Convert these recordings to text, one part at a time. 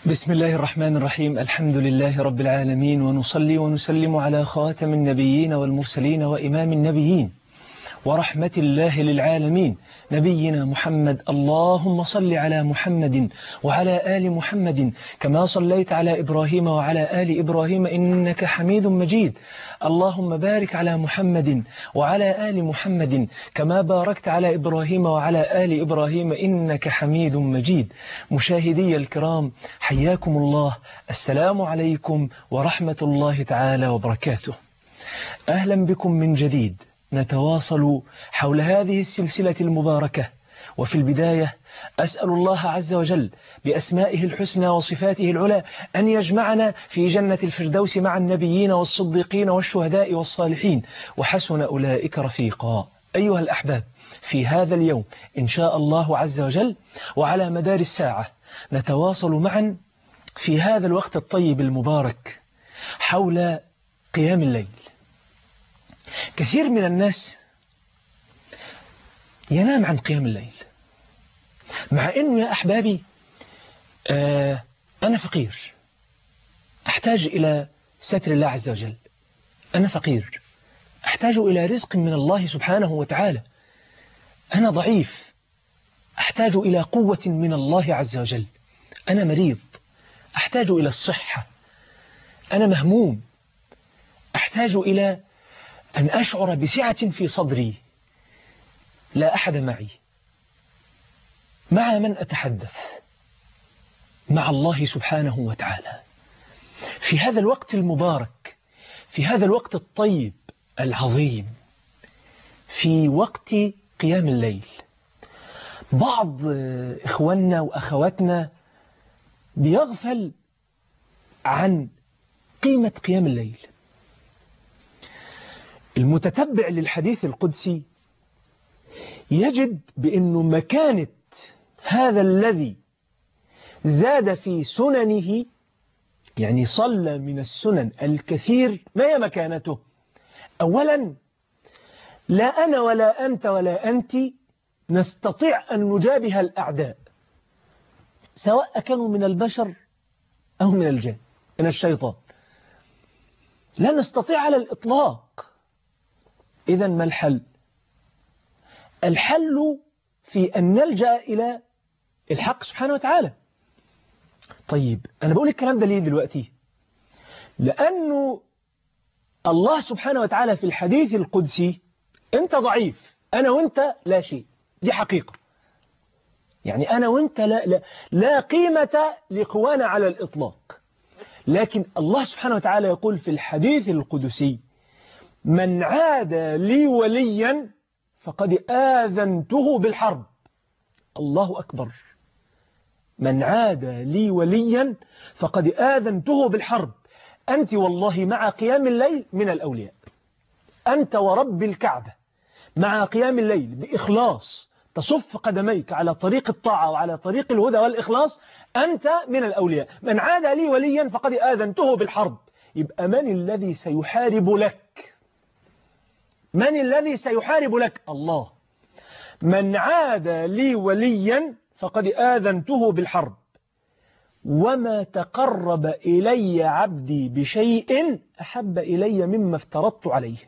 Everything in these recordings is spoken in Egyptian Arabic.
بسم الله الرحمن الرحيم الحمد لله رب العالمين ونصلي ونسلم على خاتم النبيين والمرسلين وإمام النبيين ورحمة الله للعالمين نبينا محمد اللهم صل على محمد وعلى آل محمد كما صليت على إبراهيم وعلى آل إبراهيم إنك حميد مجيد اللهم بارك على محمد وعلى آل محمد كما باركت على إبراهيم وعلى آل إبراهيم إنك حميد مجيد مشاهدي الكرام حياكم الله السلام عليكم ورحمة الله تعالى وبركاته أهلا بكم من جديد نتواصل حول هذه السلسلة المباركة وفي البداية أسأل الله عز وجل بأسمائه الحسنى وصفاته العلى أن يجمعنا في جنة الفردوس مع النبيين والصديقين والشهداء والصالحين وحسن أولئك رفيقا أيها الأحباب في هذا اليوم إن شاء الله عز وجل وعلى مدار الساعة نتواصل معا في هذا الوقت الطيب المبارك حول قيام الليل كثير من الناس ينام عن قيام الليل مع أنه يا أحبابي آه أنا فقير أحتاج إلى ستر الله عز وجل أنا فقير أحتاج إلى رزق من الله سبحانه وتعالى أنا ضعيف أحتاج إلى قوة من الله عز وجل أنا مريض أحتاج إلى الصحة أنا مهموم أحتاج إلى أن أشعر بسعة في صدري لا أحد معي مع من أتحدث مع الله سبحانه وتعالى في هذا الوقت المبارك في هذا الوقت الطيب العظيم في وقت قيام الليل بعض إخواننا وأخواتنا بيغفل عن قيمة قيام الليل المتتبع للحديث القدسي يجد بأنه مكانة هذا الذي زاد في سننه يعني صلى من السنن الكثير ما هي مكانته أولا لا أنا ولا أنت ولا أنت نستطيع أن نجابه الأعداء سواء كانوا من البشر أو من الجن من الشيطان لا نستطيع على الإطلاق إذا ما الحل الحل في أن نلجأ إلى الحق سبحانه وتعالى طيب أنا بقول الكلام ده ليه دلوقتي لأنه الله سبحانه وتعالى في الحديث القدسي أنت ضعيف أنا وأنت لا شيء دي حقيقة يعني أنا وأنت لا, لا, لا قيمة لقوانا على الإطلاق لكن الله سبحانه وتعالى يقول في الحديث القدسي من عاد لي وليا فقد آذنته بالحرب الله أكبر من عاد لي وليا فقد آذنته بالحرب أنت والله مع قيام الليل من الأولياء أنت ورب الكعبة مع قيام الليل بإخلاص تصف قدميك على طريق الطاعة وعلى طريق الهدى والإخلاص أنت من الأولياء من عاد لي وليا فقد آذنته بالحرب يبقى من الذي سيحارب لك من الذي سيحارب لك الله من عاد لي وليا فقد آذنته بالحرب وما تقرب إلي عبدي بشيء أحب إلي مما افترضت عليه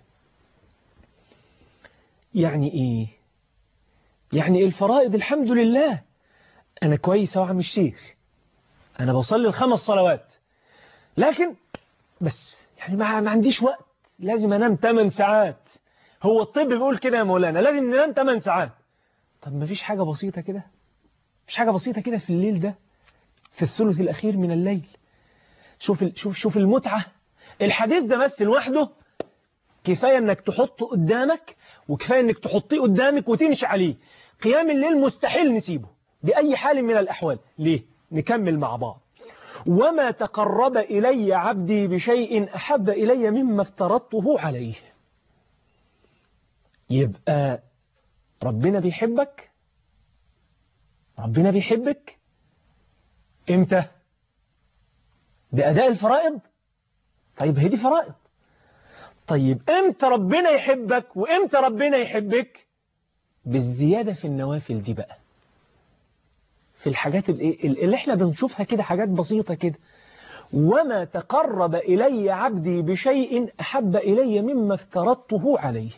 يعني إيه يعني الفرائض الحمد لله أنا كويس يا عم الشيخ أنا بصلي الخمس صلوات لكن بس يعني ما, ما عنديش وقت لازم أنام 8 ساعات هو الطب بيقول كده يا مولانا لازم ننام 8 ساعات طب ما فيش حاجة بسيطة كده مش حاجة بسيطة كده في الليل ده في الثلث الأخير من الليل شوف شوف شوف المتعة الحديث ده بس لوحده كفاية انك تحطه قدامك وكفاية انك تحطيه قدامك وتمشي عليه قيام الليل مستحيل نسيبه بأي حال من الأحوال ليه نكمل مع بعض وما تقرب إلي عبدي بشيء أحب إلي مما افترضته عليه يبقى ربنا بيحبك ربنا بيحبك امتى بأداء الفرائض طيب هي دي فرائض طيب امتى ربنا يحبك وامتى ربنا يحبك بالزيادة في النوافل دي بقى في في الحاجات الايه اللي احنا بنشوفها كده حاجات بسيطة كده وما تقرب إلي عبدي بشيء أحب إلي مما افترضته عليه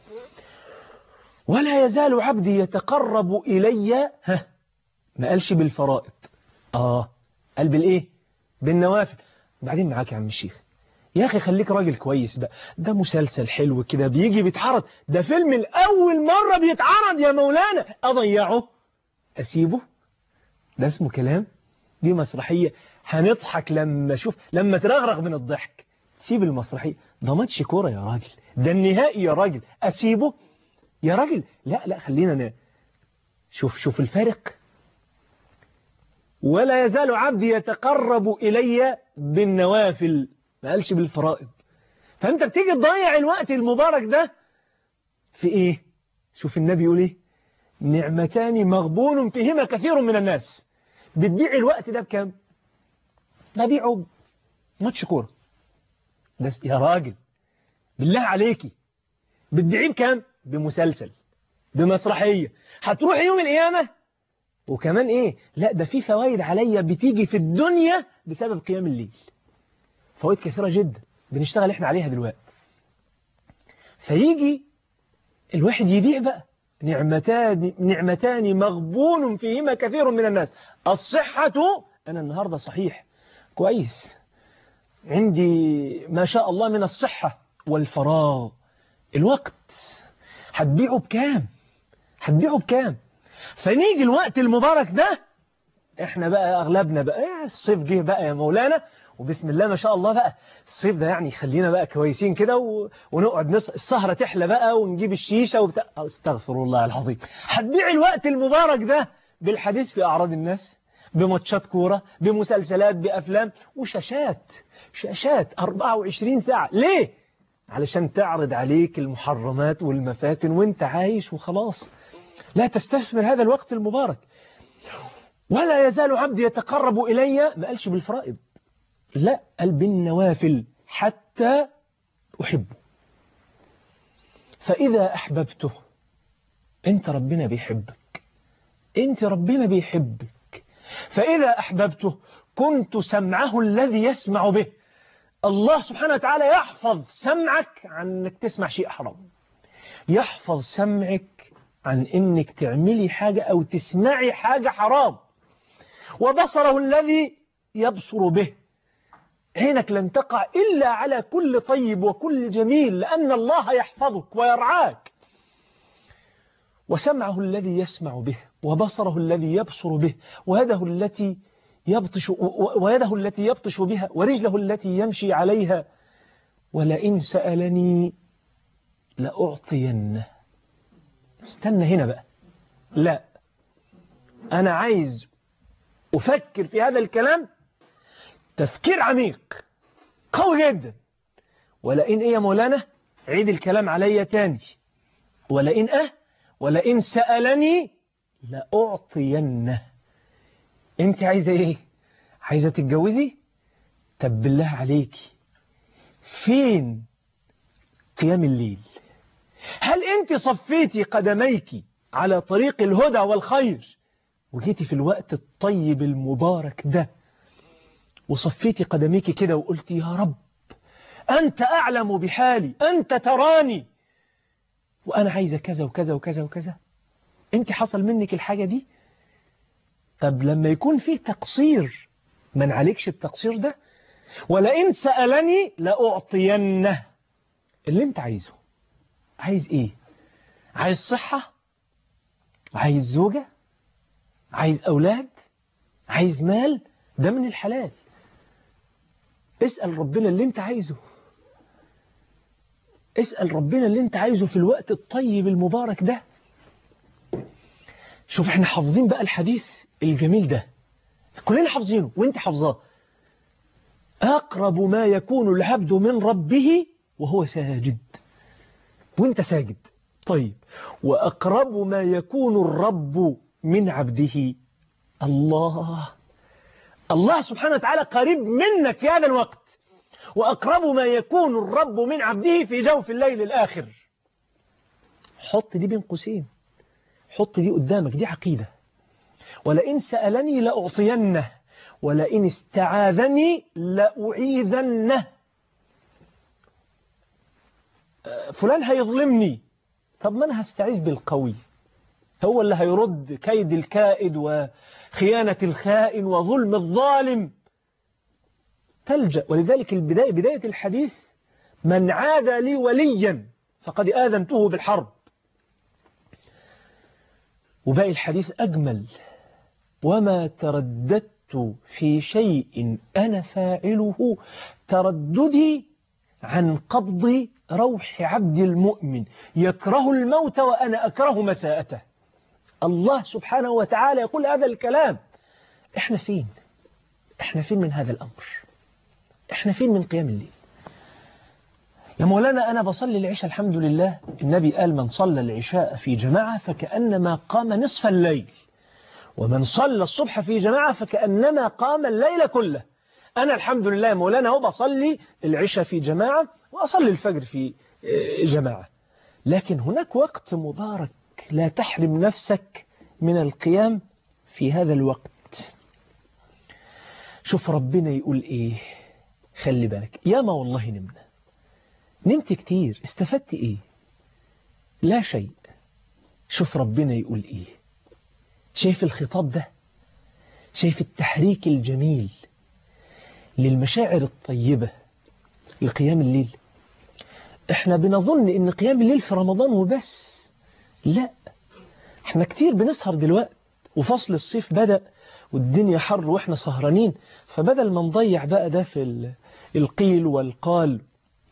ولا يزال عبدي يتقرب إلي ها ما قالش بالفرائض آه قال بالإيه بالنوافل بعدين معاك يا عم الشيخ يا أخي خليك راجل كويس ده ده مسلسل حلو كده بيجي بيتعرض ده فيلم الأول مرة بيتعرض يا مولانا أضيعه أسيبه ده اسمه كلام دي مسرحية هنضحك لما شوف لما ترغرغ من الضحك تسيب المسرحية ده ماتش كورة يا راجل ده النهائي يا راجل أسيبه يا راجل لا لا خلينا ن... شوف شوف الفارق ولا يزال عبدي يتقرب إلي بالنوافل ما قالش بالفرائض فأنت بتيجي تضيع الوقت المبارك ده في إيه شوف النبي يقول إيه نعمتان مغبون فيهما كثير من الناس بتبيع الوقت ده بكام ببيعه ماتش كورة بس يا راجل بالله عليكي بتبيعيه بكام بمسلسل بمسرحية هتروح يوم القيامة وكمان ايه لا ده في فوائد عليا بتيجي في الدنيا بسبب قيام الليل فوائد كثيرة جدا بنشتغل احنا عليها دلوقتي فيجي الواحد يبيع بقى نعمتان نعمتان مغبون فيهما كثير من الناس الصحة أنا النهاردة صحيح كويس عندي ما شاء الله من الصحة والفراغ الوقت هتبيعه بكام هتبيعه بكام فنيجي الوقت المبارك ده احنا بقى اغلبنا بقى إيه الصيف جه بقى يا مولانا وبسم الله ما شاء الله بقى الصيف ده يعني خلينا بقى كويسين كده و... ونقعد نص... السهرة تحلى بقى ونجيب الشيشة وبتاع استغفر الله العظيم هتبيع الوقت المبارك ده بالحديث في أعراض الناس بماتشات كورة بمسلسلات بأفلام وشاشات شاشات 24 ساعة ليه؟ علشان تعرض عليك المحرمات والمفاتن وانت عايش وخلاص لا تستثمر هذا الوقت المبارك ولا يزال عبدي يتقرب إلي ما قالش بالفرائض لا قال بالنوافل حتى أحبه فإذا أحببته أنت ربنا بيحبك أنت ربنا بيحبك فإذا أحببته كنت سمعه الذي يسمع به الله سبحانه وتعالى يحفظ سمعك عن أنك تسمع شيء حرام يحفظ سمعك عن أنك تعملي حاجة أو تسمعي حاجة حرام وبصره الذي يبصر به عينك لن تقع إلا على كل طيب وكل جميل لأن الله يحفظك ويرعاك وسمعه الذي يسمع به وبصره الذي يبصر به ويده التي يبطش ويده التي يبطش بها ورجله التي يمشي عليها ولئن سألني لأعطينه استنى هنا بقى لا أنا عايز أفكر في هذا الكلام تفكير عميق قوي جدا ولئن إيه يا مولانا عيد الكلام عليا تاني ولئن أه ولئن سألني لأعطينه انت عايزة ايه عايزة تتجوزي طب بالله عليكي فين قيام الليل هل انت صفيتي قدميك على طريق الهدى والخير وجيتي في الوقت الطيب المبارك ده وصفيتي قدميك كده وقلتي يا رب أنت أعلم بحالي أنت تراني وأنا عايزة كذا وكذا وكذا وكذا أنت حصل منك الحاجة دي طب لما يكون في تقصير ما نعالجش التقصير ده ولئن سألني لأعطينه اللي انت عايزه عايز ايه عايز صحة عايز زوجة عايز أولاد عايز مال ده من الحلال اسأل ربنا اللي انت عايزه اسأل ربنا اللي انت عايزه في الوقت الطيب المبارك ده شوف احنا حافظين بقى الحديث الجميل ده كلنا حافظينه وانت حافظاه أقرب ما يكون العبد من ربه وهو ساجد وانت ساجد طيب وأقرب ما يكون الرب من عبده الله الله سبحانه وتعالى قريب منك في هذا الوقت وأقرب ما يكون الرب من عبده في جوف الليل الآخر حط دي بين قوسين حط دي قدامك دي عقيدة ولئن سألني لأعطينه ولئن استعاذني لأعيذنه فلان هيظلمني طب ما أنا هستعيذ بالقوي هو اللي هيرد كيد الكائد وخيانة الخائن وظلم الظالم تلجأ ولذلك البداية بداية الحديث من عاد لي وليا فقد آذنته بالحرب وباقي الحديث أجمل وما ترددت في شيء أنا فاعله ترددي عن قبض روح عبد المؤمن يكره الموت وأنا أكره مساءته الله سبحانه وتعالى يقول هذا الكلام احنا فين احنا فين من هذا الأمر احنا فين من قيام الليل يا مولانا أنا بصلي العشاء الحمد لله النبي قال من صلى العشاء في جماعة فكأنما قام نصف الليل ومن صلى الصبح في جماعة فكأنما قام الليل كله أنا الحمد لله يا مولانا هو بصلي العشاء في جماعة وأصلي الفجر في جماعة لكن هناك وقت مبارك لا تحرم نفسك من القيام في هذا الوقت شوف ربنا يقول إيه خلي بالك يا ما والله نمنا نمت كتير استفدت إيه لا شيء شوف ربنا يقول إيه شايف الخطاب ده شايف التحريك الجميل للمشاعر الطيبة لقيام الليل احنا بنظن ان قيام الليل في رمضان وبس لا احنا كتير بنسهر دلوقتي وفصل الصيف بدأ والدنيا حر واحنا سهرانين فبدل ما نضيع بقى ده في القيل والقال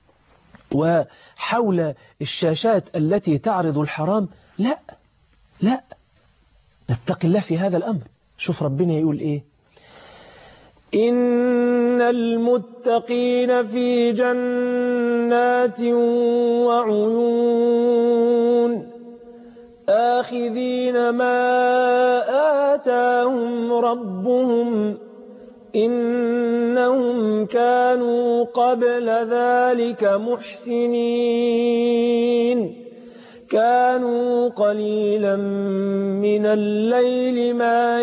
وحول الشاشات التي تعرض الحرام لا لا نتقي الله في هذا الأمر شوف ربنا يقول إيه إن المتقين في جنات وعيون آخذين ما آتاهم ربهم إنهم كانوا قبل ذلك محسنين كانوا قليلا من الليل ما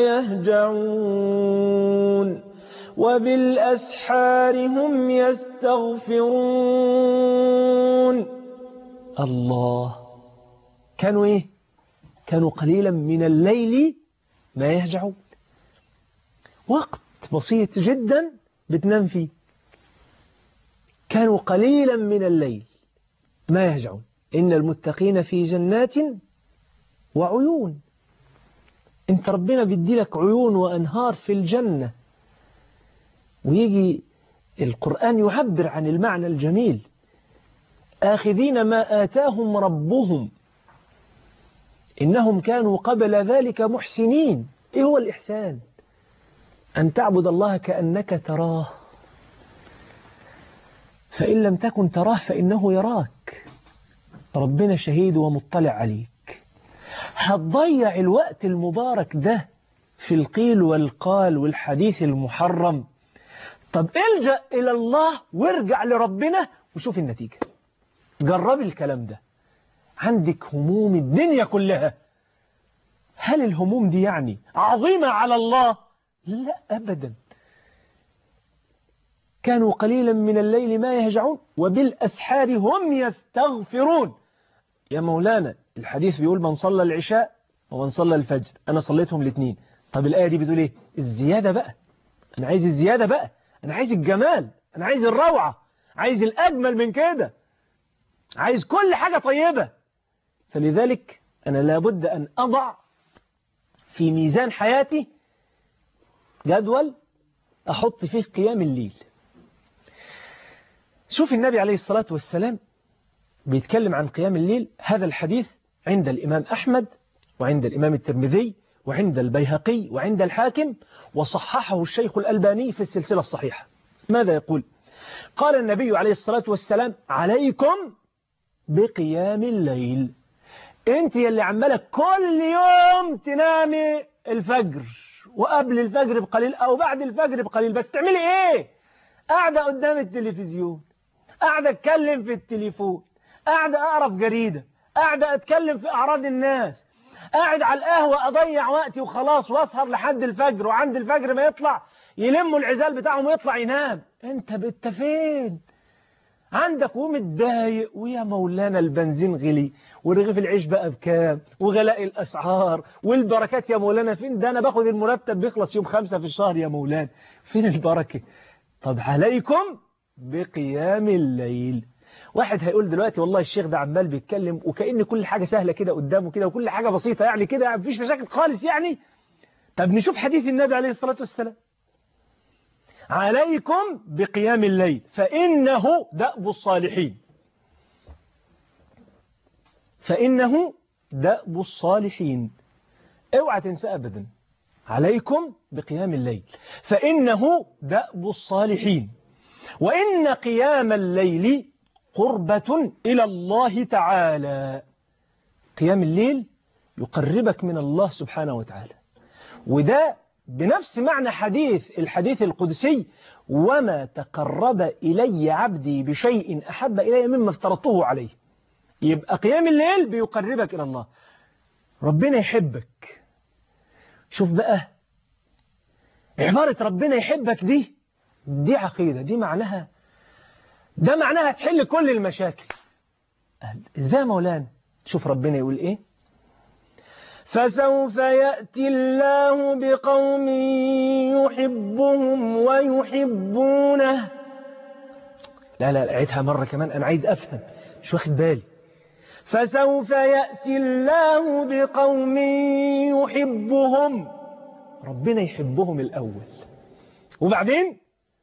يهجعون وبالأسحار هم يستغفرون الله كانوا إيه كانوا قليلا من الليل ما يهجعون وقت بسيط جدا بتنام فيه كانوا قليلا من الليل ما يهجعون إن المتقين في جنات وعيون انت ربنا بيدي لك عيون وأنهار في الجنة ويجي القرآن يعبر عن المعنى الجميل آخذين ما آتاهم ربهم إنهم كانوا قبل ذلك محسنين إيه هو الإحسان أن تعبد الله كأنك تراه فإن لم تكن تراه فإنه يراك ربنا شهيد ومطلع عليك هتضيع الوقت المبارك ده في القيل والقال والحديث المحرم طب الجأ إلى الله وارجع لربنا وشوف النتيجة جرب الكلام ده عندك هموم الدنيا كلها هل الهموم دي يعني عظيمة على الله لا أبدا كانوا قليلا من الليل ما يهجعون وبالأسحار هم يستغفرون يا مولانا الحديث بيقول من صلى العشاء ومن صلى الفجر أنا صليتهم الاثنين طب الآية دي بتقول إيه الزيادة بقى أنا عايز الزيادة بقى أنا عايز الجمال أنا عايز الروعة عايز الأجمل من كده عايز كل حاجة طيبة فلذلك أنا لابد أن أضع في ميزان حياتي جدول أحط فيه قيام الليل شوف النبي عليه الصلاة والسلام بيتكلم عن قيام الليل هذا الحديث عند الإمام أحمد وعند الإمام الترمذي وعند البيهقي وعند الحاكم وصححه الشيخ الألباني في السلسلة الصحيحة ماذا يقول قال النبي عليه الصلاة والسلام عليكم بقيام الليل انت يلي عمالك كل يوم تنامي الفجر وقبل الفجر بقليل او بعد الفجر بقليل بس تعملي ايه قاعدة قدام التلفزيون قاعدة اتكلم في التليفون قاعدة اقرا في جريدة قاعدة اتكلم في اعراض الناس قاعد على القهوة أضيع وقتي وخلاص وأسهر لحد الفجر وعند الفجر ما يطلع يلموا العزال بتاعهم ويطلع ينام أنت بت فين عندك ومتضايق ويا مولانا البنزين غلي ورغيف العيش بقى بكام وغلاء الأسعار والبركات يا مولانا فين ده أنا باخد المرتب بيخلص يوم خمسة في الشهر يا مولانا فين البركة طب عليكم بقيام الليل واحد هيقول دلوقتي والله الشيخ ده عمال بيتكلم وكأن كل حاجة سهلة كده قدامه كده وكل حاجة بسيطة يعني كده مفيش مشاكل خالص يعني طب نشوف حديث النبي عليه الصلاة والسلام عليكم بقيام الليل فإنه دأب الصالحين فإنه دأب الصالحين اوعى تنسى أبدا عليكم بقيام الليل فإنه دأب الصالحين وإن قيام الليل قربة إلى الله تعالى قيام الليل يقربك من الله سبحانه وتعالى وده بنفس معنى حديث الحديث القدسي وما تقرب إلي عبدي بشيء أحب إلي مما افترضته عليه يبقى قيام الليل بيقربك إلى الله ربنا يحبك شوف بقى عبارة ربنا يحبك دي دي عقيدة دي معناها ده معناها تحل كل المشاكل ازاي مولانا شوف ربنا يقول ايه فسوف يأتي الله بقوم يحبهم ويحبونه لا لا عيدها مرة كمان أنا عايز أفهم مش واخد بالي فسوف يأتي الله بقوم يحبهم ربنا يحبهم الأول وبعدين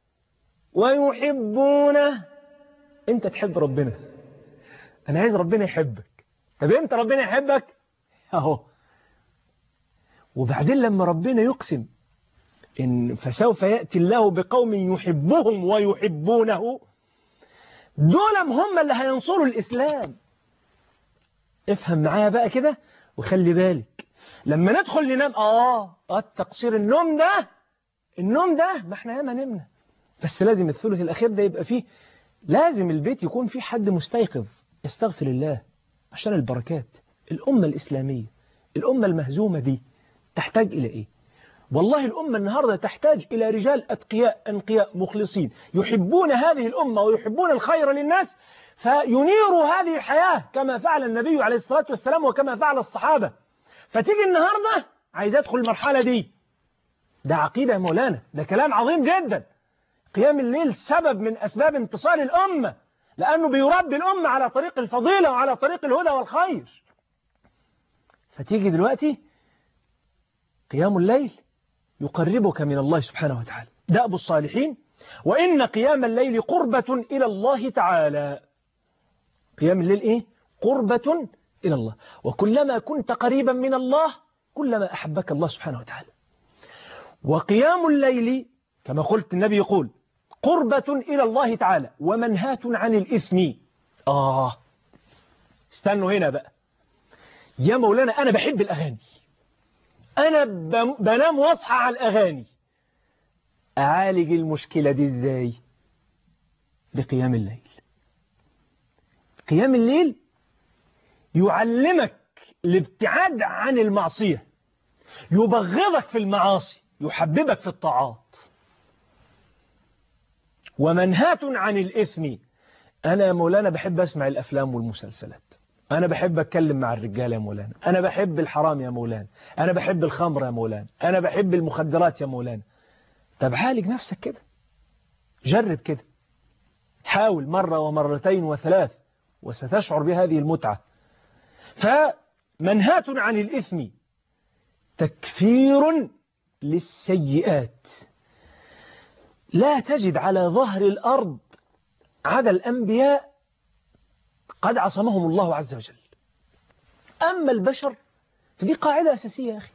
ويحبونه انت تحب ربنا انا عايز ربنا يحبك طب امتى ربنا يحبك اهو وبعدين لما ربنا يقسم إن فسوف يأتي الله بقوم يحبهم ويحبونه دول هم اللي هينصروا الإسلام افهم معايا بقى كده وخلي بالك لما ندخل ننام آه التقصير النوم ده النوم ده ما احنا ياما نمنا بس لازم الثلث الأخير ده يبقى فيه لازم البيت يكون فيه حد مستيقظ يستغفر الله عشان البركات الأمة الإسلامية الأمة المهزومة دي تحتاج إلى إيه والله الأمة النهاردة تحتاج إلى رجال أتقياء أنقياء مخلصين يحبون هذه الأمة ويحبون الخير للناس فينيروا هذه الحياة كما فعل النبي عليه الصلاة والسلام وكما فعل الصحابة فتيجي النهاردة عايز أدخل المرحلة دي ده عقيدة يا مولانا ده كلام عظيم جدا قيام الليل سبب من أسباب انتصار الأمة لأنه بيربي الأمة على طريق الفضيلة وعلى طريق الهدى والخير فتيجي دلوقتي قيام الليل يقربك من الله سبحانه وتعالى دأب الصالحين وإن قيام الليل قربة إلى الله تعالى قيام الليل إيه؟ قربة إلى الله وكلما كنت قريبا من الله كلما أحبك الله سبحانه وتعالى وقيام الليل كما قلت النبي يقول قربة إلى الله تعالى ومنهاة عن الإثم آه استنوا هنا بقى يا مولانا أنا بحب الأغاني أنا بنام واصحى على الأغاني أعالج المشكلة دي إزاي بقيام الليل قيام الليل يعلمك الابتعاد عن المعصية يبغضك في المعاصي يحببك في الطاعات ومنهاة عن الإثم أنا يا مولانا بحب أسمع الأفلام والمسلسلات أنا بحب أتكلم مع الرجال يا مولانا أنا بحب الحرام يا مولانا أنا بحب الخمر يا مولانا أنا بحب المخدرات يا مولانا طب عالج نفسك كده جرب كده حاول مرة ومرتين وثلاث وستشعر بهذه المتعة فمنهاة عن الإثم تكفير للسيئات لا تجد على ظهر الأرض عدا الأنبياء قد عصمهم الله عز وجل أما البشر فدي قاعدة أساسية يا أخي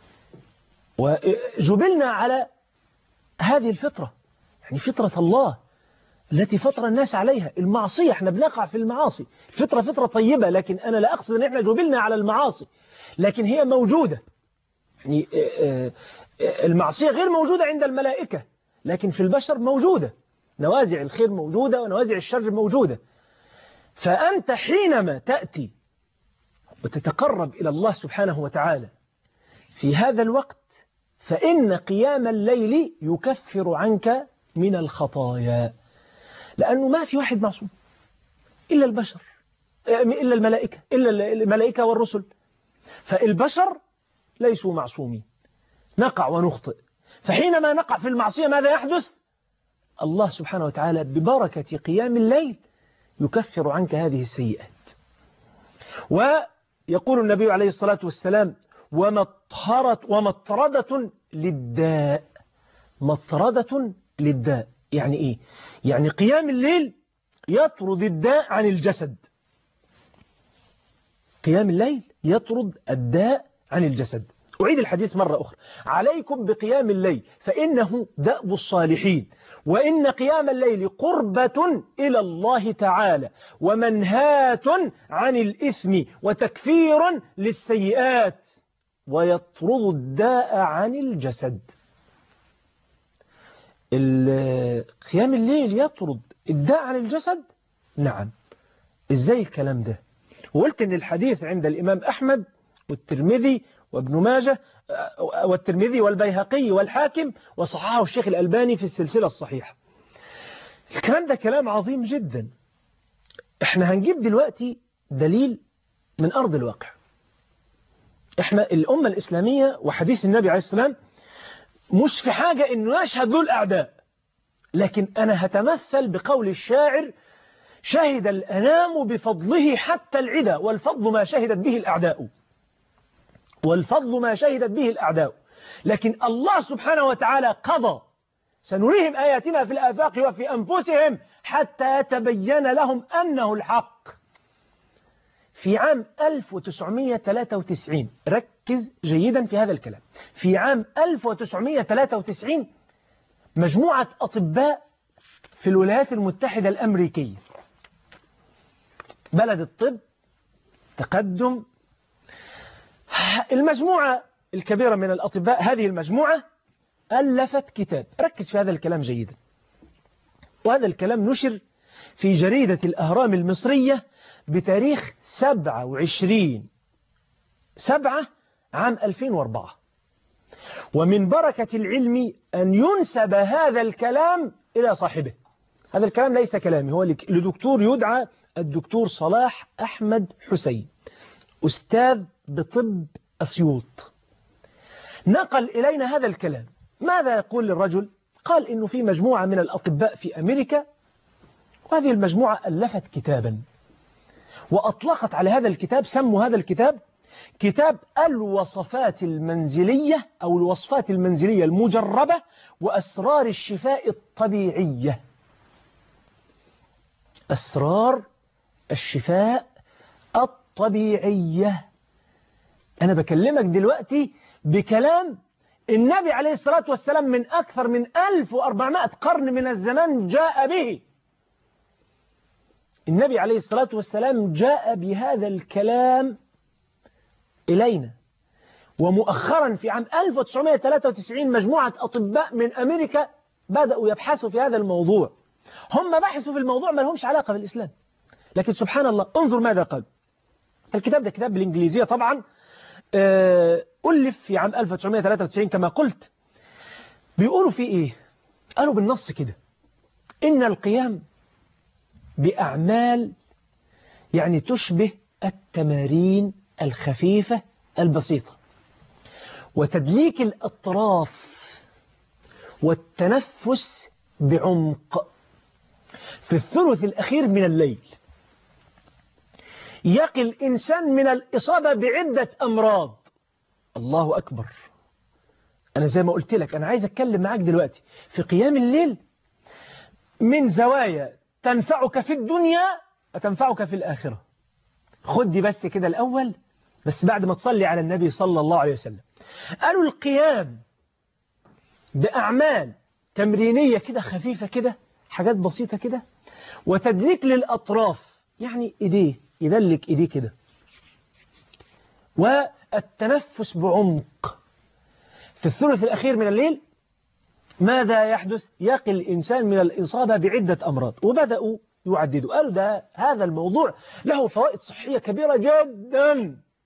وجبلنا على هذه الفطرة يعني فطرة الله التي فطر الناس عليها المعصية احنا بنقع في المعاصي الفطرة فطرة طيبة لكن أنا لا أقصد أن احنا جبلنا على المعاصي لكن هي موجودة يعني المعصية غير موجودة عند الملائكة لكن في البشر موجودة نوازع الخير موجودة ونوازع الشر موجودة فأنت حينما تأتي وتتقرب إلى الله سبحانه وتعالى في هذا الوقت فإن قيام الليل يكفر عنك من الخطايا لأنه ما في واحد معصوم إلا البشر إلا الملائكة إلا الملائكة والرسل فالبشر ليسوا معصومين نقع ونخطئ فحينما نقع في المعصية ماذا يحدث الله سبحانه وتعالى ببركة قيام الليل يكفر عنك هذه السيئات ويقول النبي عليه الصلاة والسلام ومطهرة ومطردة للداء مطردة للداء يعني إيه يعني قيام الليل يطرد الداء عن الجسد قيام الليل يطرد الداء عن الجسد أعيد الحديث مرة أخرى عليكم بقيام الليل فإنه دأب الصالحين وإن قيام الليل قربة إلى الله تعالى ومنهاة عن الإثم وتكفير للسيئات ويطرد الداء عن الجسد قيام الليل يطرد الداء عن الجسد نعم إزاي الكلام ده وقلت أن الحديث عند الإمام أحمد والترمذي وابن ماجه والترمذي والبيهقي والحاكم وصححه الشيخ الألباني في السلسلة الصحيحة الكلام ده كلام عظيم جدا احنا هنجيب دلوقتي دليل من أرض الواقع احنا الأمة الإسلامية وحديث النبي عليه السلام مش في حاجة انه يشهد له الأعداء لكن أنا هتمثل بقول الشاعر شهد الأنام بفضله حتى العدا والفضل ما شهدت به الأعداء والفضل ما شهدت به الأعداء لكن الله سبحانه وتعالى قضى سنريهم آياتنا في الآفاق وفي أنفسهم حتى يتبين لهم أنه الحق في عام 1993 ركز جيدا في هذا الكلام في عام 1993 مجموعة أطباء في الولايات المتحدة الأمريكية بلد الطب تقدم المجموعة الكبيرة من الأطباء هذه المجموعة ألفت كتاب ركز في هذا الكلام جيدا وهذا الكلام نشر في جريدة الأهرام المصرية بتاريخ 27 سبعة عام 2004 ومن بركة العلم أن ينسب هذا الكلام إلى صاحبه هذا الكلام ليس كلامي هو لدكتور يدعى الدكتور صلاح أحمد حسين أستاذ بطب أسيوط نقل إلينا هذا الكلام ماذا يقول للرجل قال إنه في مجموعة من الأطباء في أمريكا وهذه المجموعة ألفت كتابا وأطلقت على هذا الكتاب سموا هذا الكتاب كتاب الوصفات المنزلية أو الوصفات المنزلية المجربة وأسرار الشفاء الطبيعية أسرار الشفاء الطبيعية أنا بكلمك دلوقتي بكلام النبي عليه الصلاة والسلام من أكثر من 1400 قرن من الزمان جاء به النبي عليه الصلاة والسلام جاء بهذا الكلام إلينا ومؤخرا في عام 1993 مجموعة أطباء من أمريكا بدأوا يبحثوا في هذا الموضوع هم بحثوا في الموضوع ما لهمش علاقة بالإسلام لكن سبحان الله انظر ماذا قال الكتاب ده كتاب بالإنجليزية طبعا ألف في عام 1993 كما قلت بيقولوا فيه إيه قالوا بالنص كده إن القيام بأعمال يعني تشبه التمارين الخفيفة البسيطة وتدليك الأطراف والتنفس بعمق في الثلث الأخير من الليل يقي الإنسان من الإصابة بعدة أمراض الله أكبر أنا زي ما قلت لك أنا عايز أتكلم معاك دلوقتي في قيام الليل من زوايا تنفعك في الدنيا وتنفعك في الآخرة خد دي بس كده الأول بس بعد ما تصلي على النبي صلى الله عليه وسلم قالوا القيام بأعمال تمرينية كده خفيفة كده حاجات بسيطة كده وتدليك للأطراف يعني إيديه يدلك إيديه كده والتنفس بعمق في الثلث الأخير من الليل ماذا يحدث يقي الإنسان من الإصابة بعدة أمراض وبدأوا يعددوا قالوا ده هذا الموضوع له فوائد صحية كبيرة جدا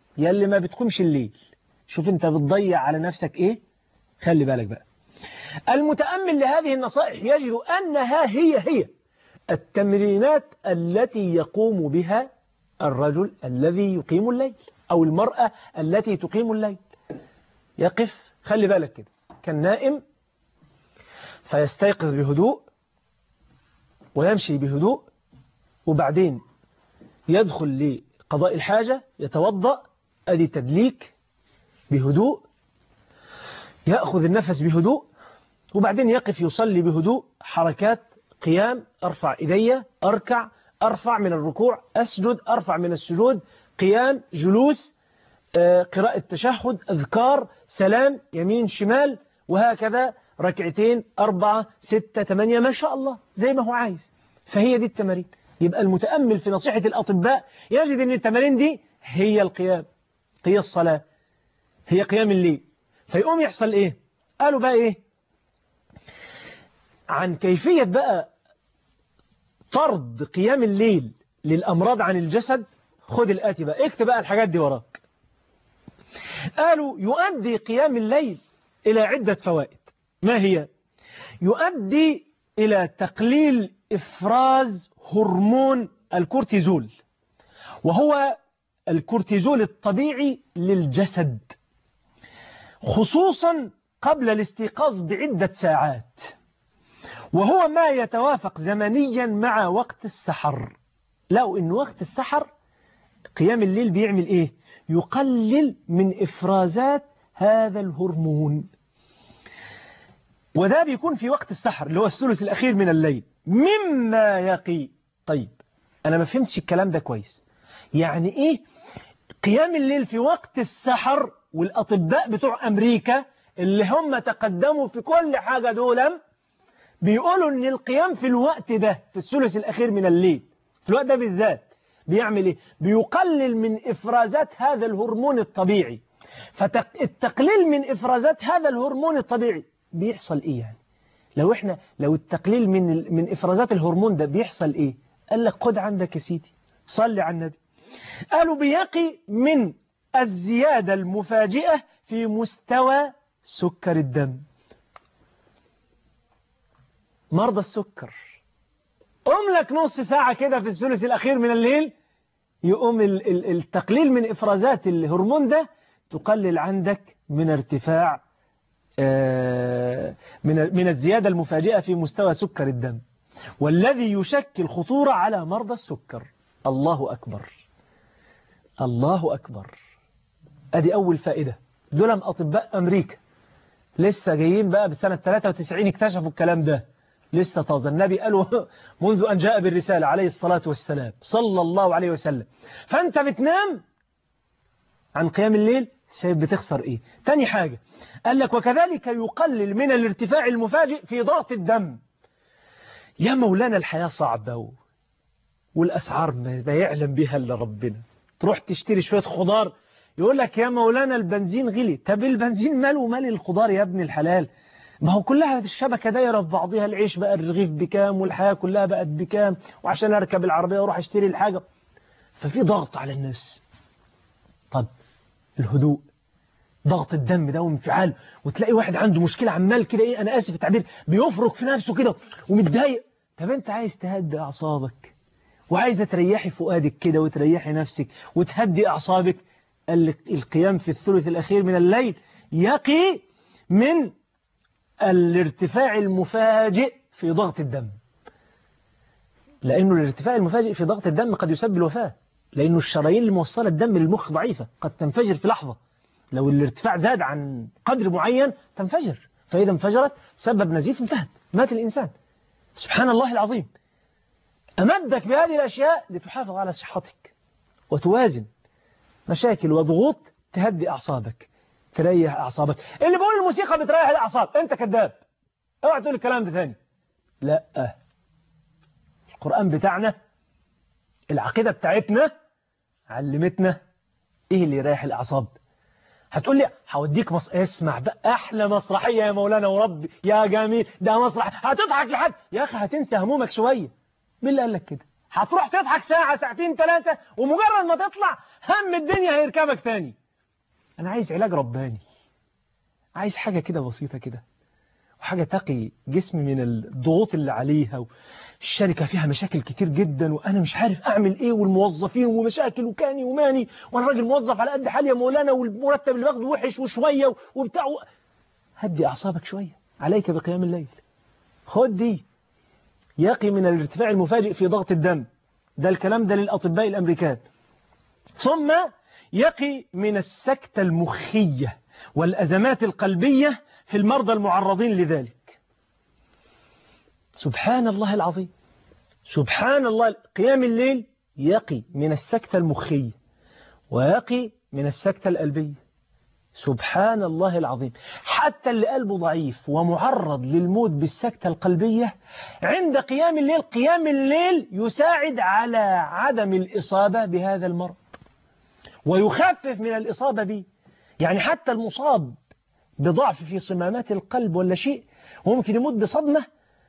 يا اللي ما بتقومش الليل شوف انت بتضيع على نفسك ايه خلي بالك بقى المتأمل لهذه النصائح يجد أنها هي هي التمرينات التي يقوم بها الرجل الذي يقيم الليل أو المرأة التي تقيم الليل يقف خلي بالك كده كان نائم فيستيقظ بهدوء ويمشي بهدوء وبعدين يدخل لقضاء الحاجة يتوضأ أدي تدليك بهدوء يأخذ النفس بهدوء وبعدين يقف يصلي بهدوء حركات قيام أرفع إيدي أركع أرفع من الركوع أسجد أرفع من السجود قيام جلوس قراءة تشهد أذكار سلام يمين شمال وهكذا ركعتين أربعة ستة ثمانية ما شاء الله زي ما هو عايز فهي دي التمارين يبقى المتأمل في نصيحة الأطباء يجد أن التمارين دي هي القيام هي الصلاة هي قيام الليل فيقوم يحصل إيه قالوا بقى إيه عن كيفية بقى طرد قيام الليل للأمراض عن الجسد خد الآتي بقى اكتب بقى الحاجات دي وراك قالوا يؤدي قيام الليل إلى عدة فوائد ما هي يؤدي إلى تقليل إفراز هرمون الكورتيزول وهو الكورتيزول الطبيعي للجسد خصوصا قبل الاستيقاظ بعدة ساعات وهو ما يتوافق زمنيا مع وقت السحر لو إن وقت السحر قيام الليل بيعمل إيه يقلل من إفرازات هذا الهرمون وده بيكون في وقت السحر اللي هو الثلث الأخير من الليل مما يقي طيب أنا ما فهمتش الكلام ده كويس يعني إيه قيام الليل في وقت السحر والأطباء بتوع أمريكا اللي هم تقدموا في كل حاجة دولا بيقولوا ان القيام في الوقت ده في الثلث الأخير من الليل في الوقت ده بالذات بيعمل ايه بيقلل من إفرازات هذا الهرمون الطبيعي فالتقليل من إفرازات هذا الهرمون الطبيعي بيحصل ايه يعني لو احنا لو التقليل من من إفرازات الهرمون ده بيحصل ايه قال لك خد عندك يا سيدي صلي على النبي قالوا بيقي من الزيادة المفاجئة في مستوى سكر الدم مرضى السكر قوم لك نص ساعة كده في الثلث الأخير من الليل يقوم التقليل من إفرازات الهرمون ده تقلل عندك من ارتفاع من من الزيادة المفاجئة في مستوى سكر الدم والذي يشكل خطورة على مرضى السكر الله أكبر الله أكبر أدي أول فائدة دول أطباء أمريكا لسه جايين بقى بسنة 93 اكتشفوا الكلام ده لسه طازة النبي قالوا منذ أن جاء بالرسالة عليه الصلاة والسلام صلى الله عليه وسلم فأنت بتنام عن قيام الليل سيب بتخسر إيه تاني حاجة قال لك وكذلك يقلل من الارتفاع المفاجئ في ضغط الدم يا مولانا الحياة صعبة والأسعار ما يعلم بها إلا ربنا تروح تشتري شوية خضار يقول لك يا مولانا البنزين غلي طب البنزين ماله مال الخضار يا ابن الحلال ما هو كلها الشبكة دايرة في بعضها العيش بقى الرغيف بكام والحياة كلها بقت بكام وعشان أركب العربية وأروح أشتري الحاجة ففي ضغط على الناس طب الهدوء ضغط الدم ده وانفعال وتلاقي واحد عنده مشكلة عمال كده ايه انا اسف التعبير بيفرك في نفسه كده ومتضايق طب انت عايز تهدي اعصابك وعايزه تريحي فؤادك كده وتريحي نفسك وتهدي اعصابك القيام في الثلث الاخير من الليل يقي من الارتفاع المفاجئ في ضغط الدم لأنه الارتفاع المفاجئ في ضغط الدم قد يسبب الوفاة لأنه الشرايين اللي موصلة الدم للمخ ضعيفة قد تنفجر في لحظة لو الارتفاع زاد عن قدر معين تنفجر فإذا انفجرت سبب نزيف انتهت مات الإنسان سبحان الله العظيم أمدك بهذه الأشياء لتحافظ على صحتك وتوازن مشاكل وضغوط تهدي أعصابك تريح أعصابك اللي بيقول الموسيقى بتريح الأعصاب أنت كذاب اوعى تقول الكلام ده ثاني لا القرآن بتاعنا العقيدة بتاعتنا علمتنا إيه اللي يريح الأعصاب هتقول لي هوديك مص... اسمع بقى أحلى مسرحية يا مولانا وربي يا جميل ده مسرح هتضحك لحد يا أخي هتنسى همومك شوية مين اللي قال لك كده هتروح تضحك ساعة ساعتين ثلاثة ومجرد ما تطلع هم الدنيا هيركبك تاني أنا عايز علاج رباني عايز حاجة كده بسيطة كده وحاجة تقي جسمي من الضغوط اللي عليها الشركة فيها مشاكل كتير جدا وأنا مش عارف أعمل إيه والموظفين ومشاكل وكاني وماني وأنا راجل موظف على قد حالي يا مولانا والمرتب اللي باخده وحش وشوية وبتاع هدي أعصابك شوية عليك بقيام الليل خد دي يقي من الارتفاع المفاجئ في ضغط الدم ده الكلام ده للأطباء الأمريكان ثم يقي من السكتة المخية والأزمات القلبية في المرضى المعرضين لذلك سبحان الله العظيم سبحان الله قيام الليل يقي من السكتة المخية ويقي من السكتة القلبية سبحان الله العظيم حتى اللي قلبه ضعيف ومعرض للموت بالسكتة القلبية عند قيام الليل قيام الليل يساعد على عدم الإصابة بهذا المرض ويخفف من الإصابة به يعني حتى المصاب بضعف في صمامات القلب ولا شيء وممكن يموت بصدمة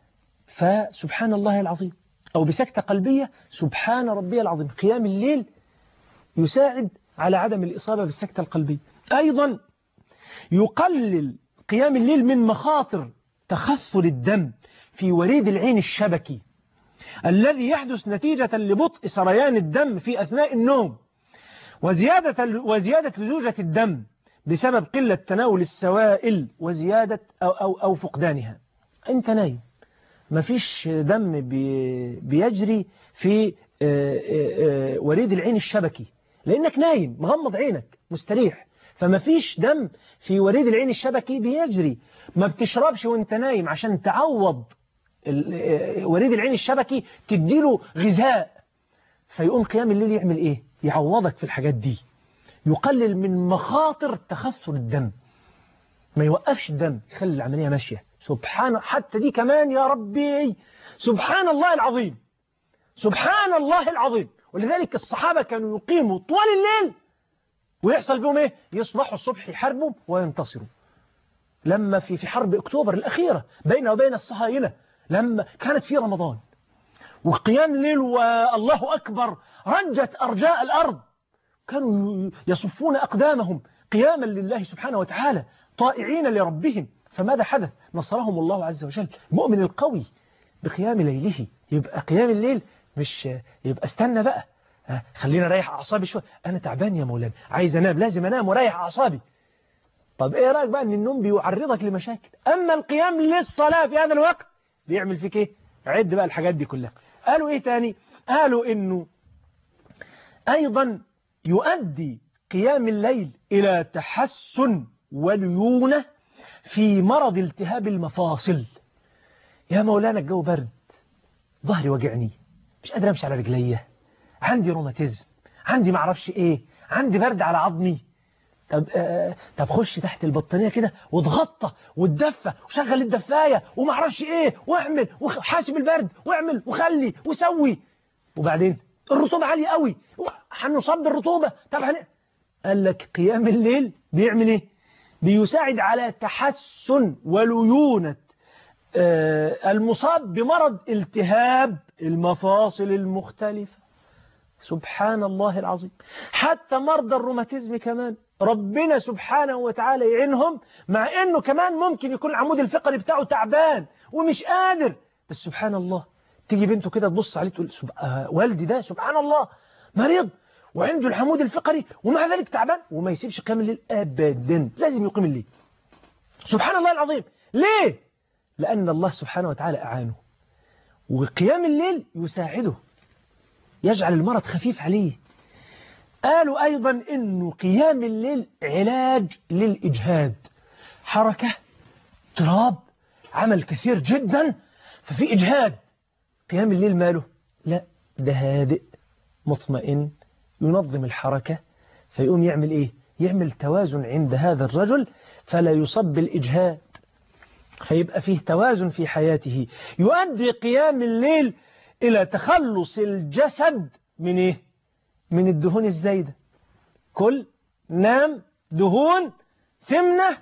فسبحان الله العظيم أو بسكتة قلبية سبحان ربي العظيم قيام الليل يساعد على عدم الإصابة بالسكتة القلبية أيضا يقلل قيام الليل من مخاطر تخثر الدم في وريد العين الشبكي الذي يحدث نتيجة لبطء سريان الدم في أثناء النوم وزيادة, وزيادة لزوجة الدم بسبب قلة تناول السوائل وزيادة أو, أو, أو فقدانها أنت نايم ما فيش دم بيجري في وريد العين الشبكي لأنك نايم مغمض عينك مستريح فما فيش دم في وريد العين الشبكي بيجري ما بتشربش وانت نايم عشان تعوض وريد العين الشبكي تديله غذاء فيقوم قيام الليل يعمل ايه يعوضك في الحاجات دي يقلل من مخاطر تخثر الدم ما يوقفش الدم يخلي العملية ماشية سبحان حتى دي كمان يا ربي سبحان الله العظيم سبحان الله العظيم ولذلك الصحابة كانوا يقيموا طوال الليل ويحصل فيهم ايه يصبحوا الصبح يحاربوا وينتصروا لما في في حرب اكتوبر الاخيره بين وبين الصهاينه لما كانت في رمضان وقيام الليل والله اكبر رجت ارجاء الارض كانوا يصفون اقدامهم قياما لله سبحانه وتعالى طائعين لربهم فماذا حدث نصرهم الله عز وجل المؤمن القوي بقيام ليله يبقى قيام الليل مش يبقى استنى بقى خلينا اريح اعصابي شويه انا تعبان يا مولانا عايز انام لازم انام واريح اعصابي طب ايه رايك بقى ان النوم بيعرضك لمشاكل اما القيام للصلاه في هذا الوقت بيعمل فيك ايه عد بقى الحاجات دي كلها قالوا ايه تاني قالوا انه ايضا يؤدي قيام الليل الى تحسن وليونه في مرض التهاب المفاصل يا مولانا الجو برد ظهري وجعني مش قادر امشي على رجليه عندي روماتيزم عندي معرفش ايه عندي برد على عظمي طب آه طب خش تحت البطانيه كده واتغطى واتدفى وشغل الدفايه ومعرفش ايه واعمل وحاسب البرد واعمل وخلي وسوي وبعدين الرطوبه عاليه قوي هنصاب بالرطوبه طب هن... قال لك قيام الليل بيعمل ايه بيساعد على تحسن وليونه آه المصاب بمرض التهاب المفاصل المختلفه سبحان الله العظيم حتى مرضى الروماتيزم كمان ربنا سبحانه وتعالى يعينهم مع انه كمان ممكن يكون العمود الفقري بتاعه تعبان ومش قادر بس سبحان الله تيجي بنته كده تبص عليه تقول سب... آه والدي ده سبحان الله مريض وعنده العمود الفقري ومع ذلك تعبان وما يسيبش قيام الليل ابدا لازم يقيم الليل سبحان الله العظيم ليه لان الله سبحانه وتعالى اعانه وقيام الليل يساعده يجعل المرض خفيف عليه قالوا أيضا أنه قيام الليل علاج للإجهاد حركة تراب عمل كثير جدا ففي إجهاد قيام الليل ماله لا ده هادئ مطمئن ينظم الحركة فيقوم يعمل إيه يعمل توازن عند هذا الرجل فلا يصب بالإجهاد فيبقى فيه توازن في حياته يؤدي قيام الليل إلى تخلص الجسد من إيه؟ من الدهون الزايدة كل نام دهون سمنة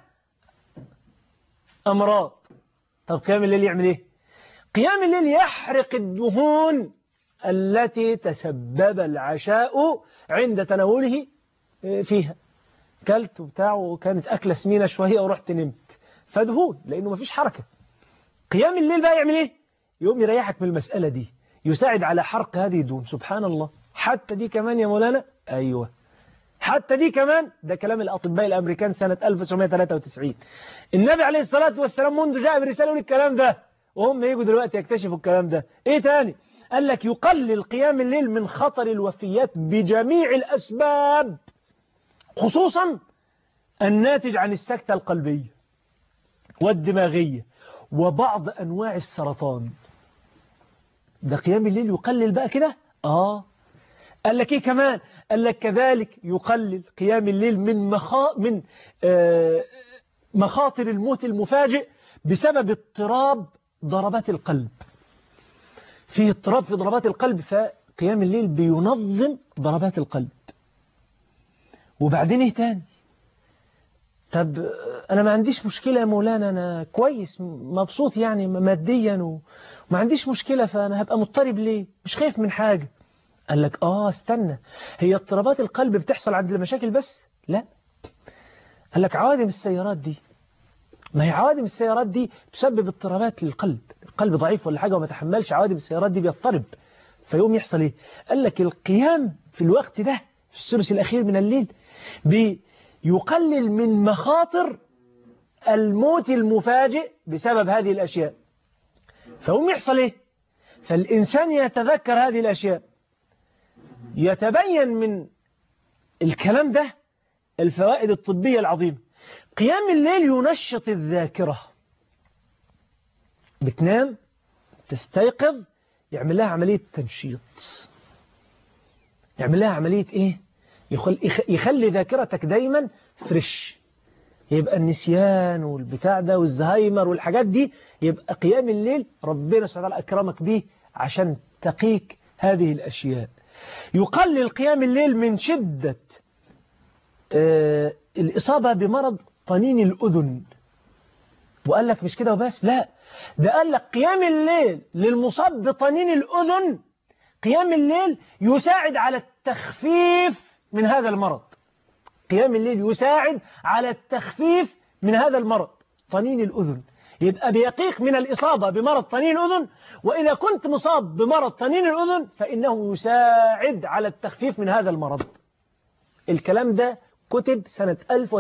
أمراض طب قيام الليل يعمل إيه؟ قيام الليل يحرق الدهون التي تسبب العشاء عند تناوله فيها كلت وبتاع وكانت أكلة سمينة شوية ورحت نمت فدهون لأنه مفيش حركة قيام الليل بقى يعمل إيه يقوم يريحك من المسألة دي يساعد على حرق هذه الدهون سبحان الله حتى دي كمان يا مولانا أيوة حتى دي كمان ده كلام الأطباء الأمريكان سنة 1993 النبي عليه الصلاة والسلام منذ جاء برسالة الكلام ده وهم يجوا دلوقتي يكتشفوا الكلام ده ايه تاني قال لك يقلل قيام الليل من خطر الوفيات بجميع الأسباب خصوصا الناتج عن السكتة القلبية والدماغية وبعض أنواع السرطان ده قيام الليل يقلل بقى كده آه قال لك إيه كمان قال لك كذلك يقلل قيام الليل من مخا من آه مخاطر الموت المفاجئ بسبب اضطراب ضربات القلب في اضطراب في ضربات القلب فقيام الليل بينظم ضربات القلب وبعدين ايه تاني طب انا ما عنديش مشكلة يا مولانا انا كويس مبسوط يعني ماديا وما عنديش مشكلة فانا هبقى مضطرب ليه مش خايف من حاجة قال لك اه استنى هي اضطرابات القلب بتحصل عند المشاكل بس لا قال لك عوادم السيارات دي ما هي عوادم السيارات دي تسبب اضطرابات للقلب القلب ضعيف ولا حاجة وما تحملش عوادم السيارات دي بيضطرب فيقوم يحصل ايه قال لك القيام في الوقت ده في الثلث الأخير من الليل بيقلل من مخاطر الموت المفاجئ بسبب هذه الأشياء فهم يحصل إيه فالإنسان يتذكر هذه الأشياء يتبين من الكلام ده الفوائد الطبية العظيمة قيام الليل ينشط الذاكرة بتنام تستيقظ يعمل لها عملية تنشيط يعمل لها عملية ايه يخلي ذاكرتك دايما فريش يبقى النسيان والبتاع ده والزهايمر والحاجات دي يبقى قيام الليل ربنا سبحانه وتعالى أكرمك به عشان تقيك هذه الأشياء يقلل قيام الليل من شدة آه الإصابة بمرض طنين الأذن وقال لك مش كده وبس لا ده قال لك قيام الليل للمصاب بطنين الأذن قيام الليل يساعد على التخفيف من هذا المرض قيام الليل يساعد على التخفيف من هذا المرض طنين الأذن يبقى بيقيق من الإصابة بمرض طنين الأذن وإذا كنت مصاب بمرض طنين الأذن فإنه يساعد على التخفيف من هذا المرض الكلام ده كتب سنة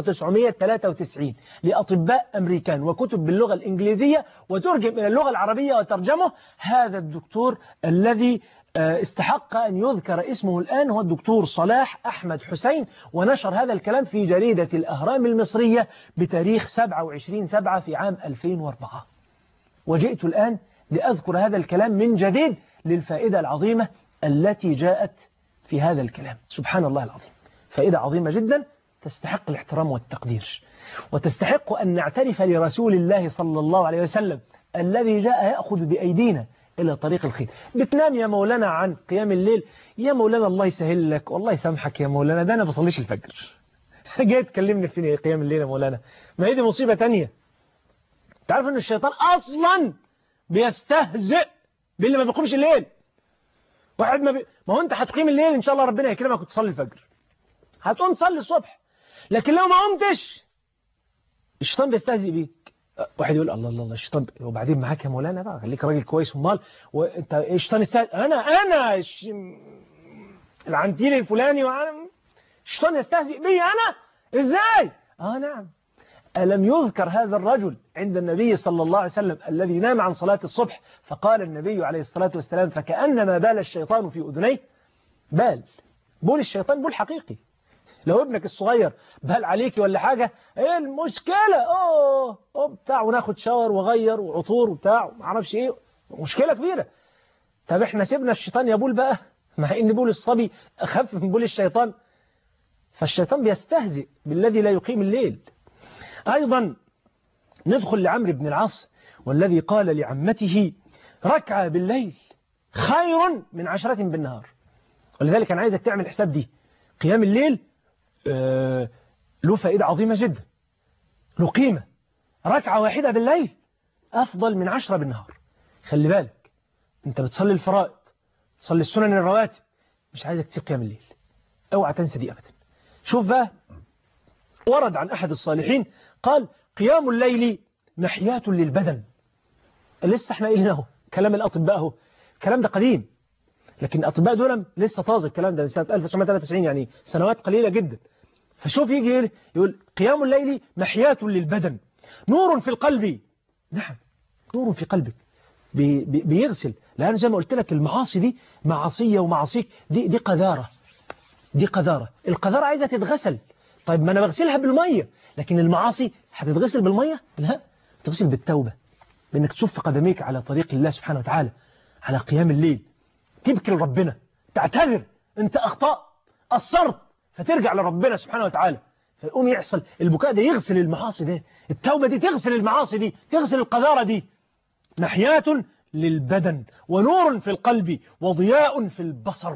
1993 لأطباء أمريكان وكتب باللغة الإنجليزية وترجم إلى اللغة العربية وترجمه هذا الدكتور الذي استحق أن يذكر اسمه الآن هو الدكتور صلاح أحمد حسين ونشر هذا الكلام في جريدة الأهرام المصرية بتاريخ 27 سبعة في عام 2004 وجئت الآن لأذكر هذا الكلام من جديد للفائدة العظيمة التي جاءت في هذا الكلام سبحان الله العظيم فائدة عظيمة جدا تستحق الاحترام والتقدير وتستحق أن نعترف لرسول الله صلى الله عليه وسلم الذي جاء يأخذ بأيدينا إلى طريق الخير بتنام يا مولانا عن قيام الليل يا مولانا الله يسهل لك والله يسامحك يا مولانا ده أنا بصليش الفجر جاي تكلمني في قيام الليل يا مولانا ما هي دي مصيبة تانية تعرف أن الشيطان أصلا بيستهزئ باللي ما بيقومش الليل واحد ما بي... ما هو أنت هتقيم الليل إن شاء الله ربنا يكرمك وتصلي الفجر هتقوم تصلي الصبح لكن لو ما قمتش الشيطان بيستهزئ بيك واحد يقول الله الله الله الشيطان وبعدين معاك يا مولانا بقى خليك راجل كويس امال وانت الشيطان يستهزئ انا انا الش... العنتيل الفلاني وانا الشيطان يستهزئ بي انا ازاي اه نعم ألم يذكر هذا الرجل عند النبي صلى الله عليه وسلم الذي نام عن صلاة الصبح فقال النبي عليه الصلاة والسلام فكأنما بال الشيطان في أذنيه بال بول الشيطان بول حقيقي لو ابنك الصغير بال عليك ولا حاجة ايه المشكلة اوه اوه بتاع وناخد شاور وغير وعطور وبتاع ما اعرفش ايه مشكلة كبيرة طب احنا سيبنا الشيطان يبول بقى مع ان بول الصبي اخف من بول الشيطان فالشيطان بيستهزئ بالذي لا يقيم الليل ايضا ندخل لعمرو بن العاص والذي قال لعمته ركعة بالليل خير من عشرة بالنهار ولذلك أنا عايزك تعمل حساب دي قيام الليل آه له فائدة عظيمة جدا له قيمة ركعة واحدة بالليل أفضل من عشرة بالنهار خلي بالك أنت بتصلي الفرائض صلي السنن الرواتب مش عايزك تسيب قيام الليل اوعى تنسى دي ابدا شوف بقى ورد عن احد الصالحين قال قيام الليل محيات للبدن لسه احنا قايلين اهو كلام الاطباء اهو الكلام ده قديم لكن الاطباء دول لسه طازه الكلام ده سنه 1993 يعني سنوات قليله جدا فشوف يجي يقول قيام الليل محيات للبدن نور في القلب نعم نور في قلبك بي بي بيغسل لأن زي ما قلت لك المعاصي دي معاصية ومعاصيك دي, دي قذارة دي قذارة القذارة عايزة تتغسل طيب ما أنا بغسلها بالمية لكن المعاصي هتتغسل بالمية لا تغسل بالتوبة بأنك تشوف قدميك على طريق الله سبحانه وتعالى على قيام الليل تبكي لربنا تعتذر انت أخطأ قصرت فترجع لربنا سبحانه وتعالى فيقوم يحصل البكاء ده يغسل المعاصي ده التوبة دي تغسل المعاصي دي تغسل القذارة دي محيات للبدن ونور في القلب وضياء في البصر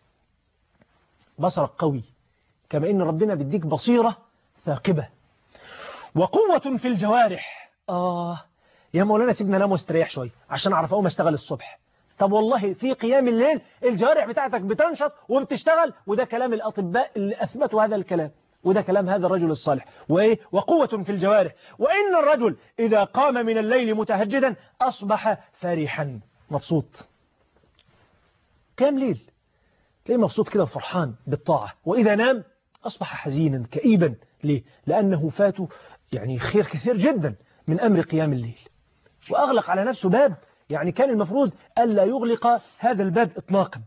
بصرك قوي كما إن ربنا بيديك بصيرة ثاقبة وقوة في الجوارح آه يا مولانا سيبنا نام واستريح شوية عشان أعرف أقوم أشتغل الصبح طب والله في قيام الليل الجوارح بتاعتك بتنشط وبتشتغل وده كلام الأطباء اللي أثبتوا هذا الكلام وده كلام هذا الرجل الصالح وإيه؟ وقوة في الجوارح وإن الرجل إذا قام من الليل متهجدا أصبح فرحا مبسوط قيام ليل تلاقيه مبسوط كده وفرحان بالطاعة وإذا نام أصبح حزينا كئيبا ليه؟ لأنه فاته يعني خير كثير جدا من أمر قيام الليل وأغلق على نفسه باب يعني كان المفروض ألا يغلق هذا الباب إطلاقا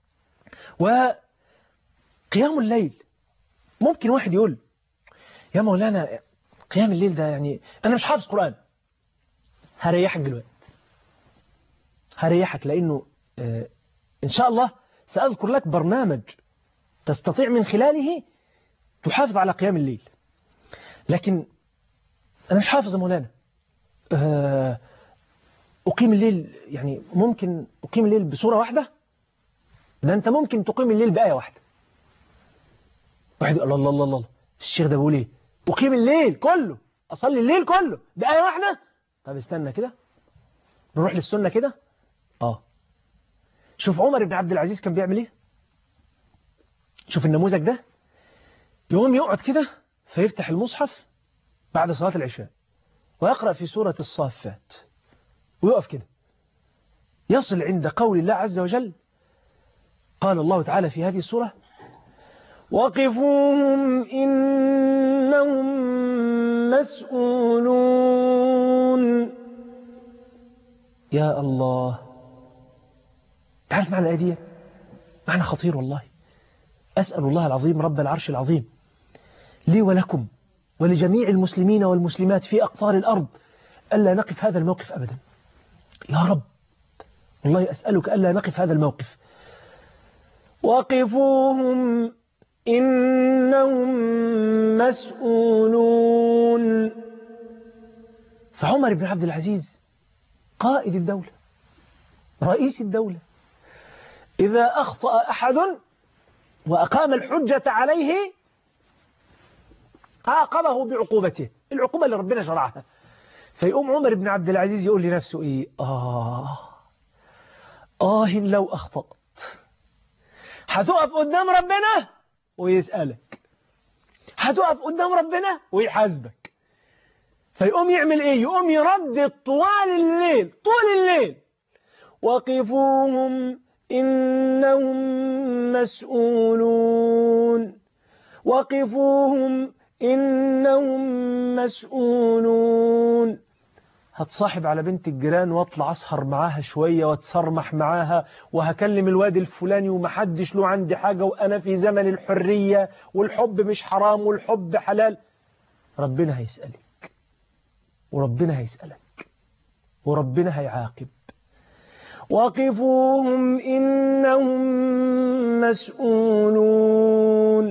وقيام الليل ممكن واحد يقول يا مولانا قيام الليل ده يعني أنا مش حافظ قرآن هريحك دلوقتي هريحك لأنه آه إن شاء الله سأذكر لك برنامج تستطيع من خلاله تحافظ على قيام الليل لكن أنا مش حافظ يا مولانا آه أقيم الليل يعني ممكن أقيم الليل بصورة واحدة ده أنت ممكن تقيم الليل بآية واحدة واحد يقول الله الله الله الشيخ ده بيقول ايه أقيم الليل كله أصلي الليل كله بآية واحدة طب استنى كده نروح للسنة كده آه شوف عمر بن عبد العزيز كان بيعمل ايه شوف النموذج ده يقوم يقعد كده فيفتح المصحف بعد صلاة العشاء ويقرأ في سورة الصافات ويقف كده يصل عند قول الله عز وجل قال الله تعالى في هذه السورة وقفوهم إنهم مسؤولون يا الله تعرف معنى الآية دي معنى خطير والله أسأل الله العظيم رب العرش العظيم لي ولكم ولجميع المسلمين والمسلمات في أقطار الأرض ألا نقف هذا الموقف أبدا يا رب والله أسألك ألا نقف هذا الموقف وقفوهم إنهم مسؤولون فعمر بن عبد العزيز قائد الدولة رئيس الدولة إذا أخطأ أحد وأقام الحجة عليه عاقبه بعقوبته العقوبة اللي ربنا شرعها فيقوم عمر بن عبد العزيز يقول لنفسه إيه آه آه لو أخطأت هتقف قدام ربنا ويسألك هتقف قدام ربنا ويحاسبك فيقوم يعمل ايه يقوم يردد طوال الليل طول الليل وقفوهم إنهم مسؤولون وقفوهم إنهم مسؤولون هتصاحب على بنت الجيران واطلع اسهر معاها شوية واتسرمح معاها وهكلم الواد الفلاني ومحدش له عندي حاجة وأنا في زمن الحرية والحب مش حرام والحب حلال ربنا هيسألك وربنا هيسألك وربنا هيعاقب وقفوهم إنهم مسؤولون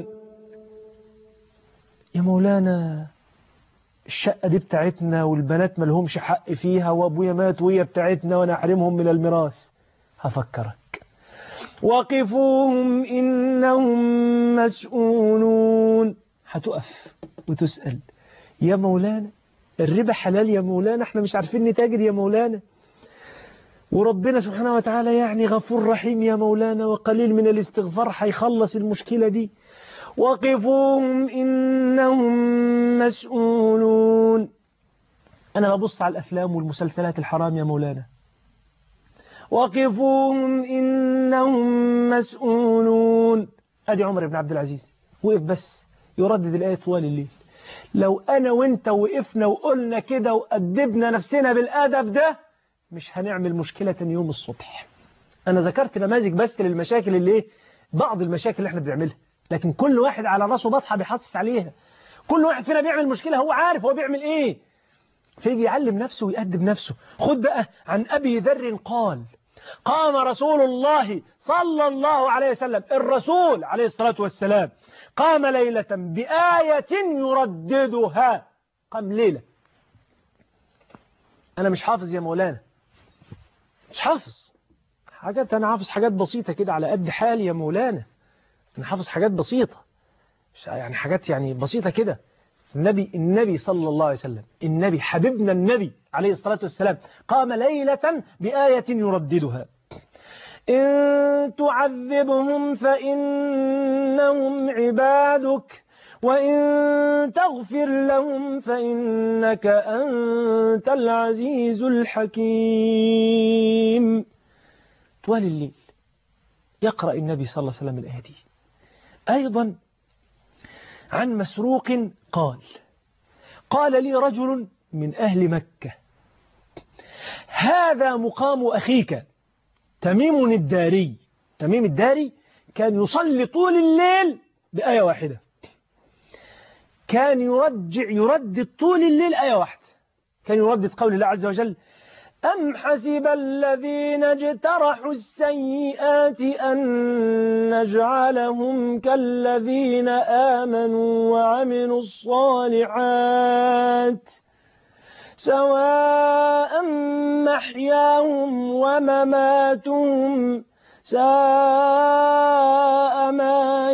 يا مولانا الشقة دي بتاعتنا والبنات ملهمش حق فيها وابويا مات وهي بتاعتنا وانا احرمهم من الميراث هفكرك وقفوهم إنهم مسؤولون هتقف وتسأل يا مولانا الربا حلال يا مولانا احنا مش عارفين نتاجر يا مولانا وربنا سبحانه وتعالى يعني غفور رحيم يا مولانا وقليل من الاستغفار حيخلص المشكلة دي وقفوهم إنهم مسؤولون أنا ببص على الأفلام والمسلسلات الحرام يا مولانا وقفوهم إنهم مسؤولون أدي عمر بن عبد العزيز وقف بس يردد الآية طوال الليل لو أنا وإنت وقفنا وقلنا كده وأدبنا نفسنا بالأدب ده مش هنعمل مشكلة يوم الصبح أنا ذكرت نماذج بس للمشاكل اللي إيه بعض المشاكل اللي احنا بنعملها لكن كل واحد على راسه بطحة بيحطس عليها كل واحد فينا بيعمل مشكلة هو عارف هو بيعمل إيه فيجي يعلم نفسه ويأدب نفسه خد بقى عن أبي ذر قال قام رسول الله صلى الله عليه وسلم الرسول عليه الصلاة والسلام قام ليلة بآية يرددها قام ليلة أنا مش حافظ يا مولانا مش حافظ حاجات أنا حافظ حاجات بسيطة كده على قد حالي يا مولانا أنا حافظ حاجات بسيطة يعني حاجات يعني بسيطة كده النبي النبي صلى الله عليه وسلم النبي حبيبنا النبي عليه الصلاة والسلام قام ليلة بآية يرددها إن تعذبهم فإنهم عبادك وإن تغفر لهم فإنك أنت العزيز الحكيم طوال الليل يقرأ النبي صلى الله عليه وسلم الآية دي أيضا عن مسروق قال قال لي رجل من أهل مكة هذا مقام أخيك تميم الداري تميم الداري كان يصلي طول الليل بآية واحدة كان يرجع يردد طول الليل آية واحدة كان يردد قول الله عز وجل أم حسب الذين اجترحوا السيئات أن نجعلهم كالذين آمنوا وعملوا الصالحات سواء محياهم ومماتهم ساء ما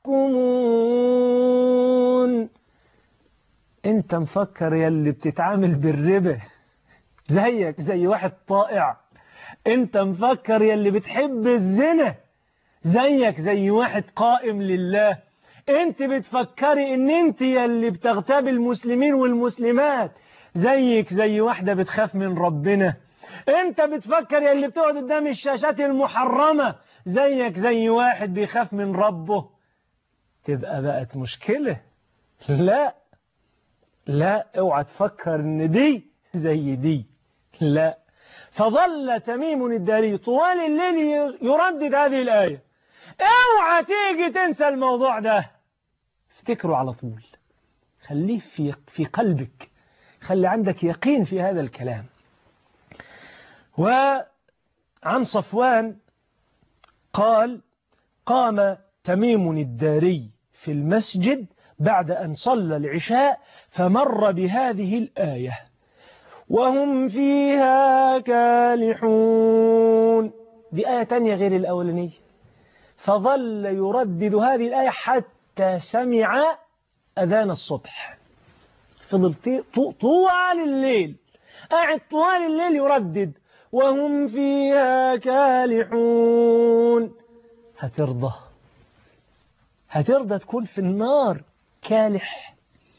يحكمون انت مفكر يا اللي بتتعامل بالربا زيك زي واحد طائع انت مفكر يا اللي بتحب الزنا زيك زي واحد قائم لله انت بتفكري ان انت يا اللي بتغتاب المسلمين والمسلمات زيك زي واحدة بتخاف من ربنا انت بتفكر يا اللي بتقعد قدام الشاشات المحرمة زيك زي واحد بيخاف من ربه تبقى بقت مشكلة لا لا اوعى تفكر ان دي زي دي لا فظل تميم الداري طوال الليل يردد هذه الآية اوعى تيجي تنسى الموضوع ده افتكره على طول خليه في في قلبك خلي عندك يقين في هذا الكلام وعن صفوان قال قام تميم الداري في المسجد بعد أن صلى العشاء فمر بهذه الآية وهم فيها كالحون دي آية تانية غير الأولانية فظل يردد هذه الآية حتى سمع أذان الصبح فضل طوال الليل قاعد طوال الليل يردد وهم فيها كالحون هترضى هترضى تكون في النار كالح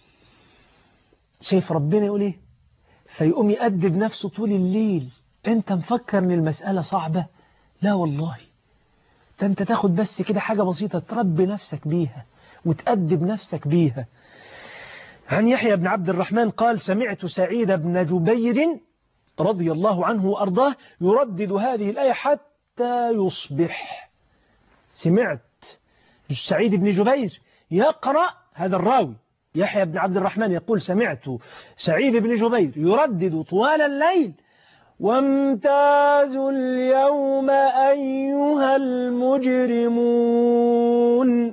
شايف ربنا يقول ايه فيقوم يأدب نفسه طول الليل انت مفكر ان المسألة صعبة لا والله ده انت تاخد بس كده حاجة بسيطة تربي نفسك بيها وتأدب نفسك بيها عن يحيى بن عبد الرحمن قال سمعت سعيد بن جبير رضي الله عنه وأرضاه يردد هذه الآية حتى يصبح سمعت سعيد بن جبير يقرأ هذا الراوي يحيى بن عبد الرحمن يقول سمعت سعيد بن جبير يردد طوال الليل وامتازوا اليوم أيها المجرمون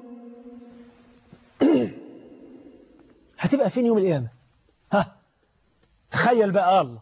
هتبقى فين يوم القيامة ها تخيل بقى الله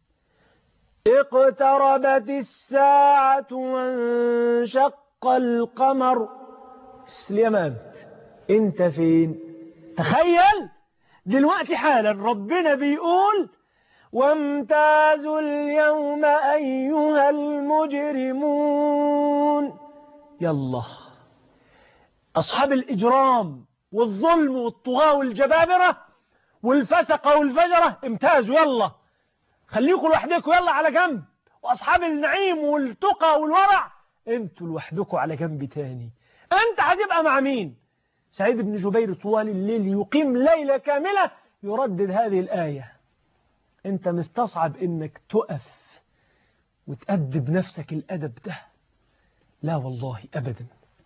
اقتربت الساعة وانشق القمر اليمامة انت فين تخيل دلوقتي حالا ربنا بيقول وامتازوا اليوم أيها المجرمون يلا أصحاب الإجرام والظلم والطغاة والجبابرة والفسقة والفجرة امتازوا يلا خليكم لوحدكم يلا على جنب وأصحاب النعيم والتقى والورع انتوا لوحدكم على جنب تاني انت هتبقى مع مين سعيد بن جبير طوال الليل يقيم ليلة كاملة يردد هذه الآية انت مستصعب انك تقف وتأدب نفسك الأدب ده لا والله أبدا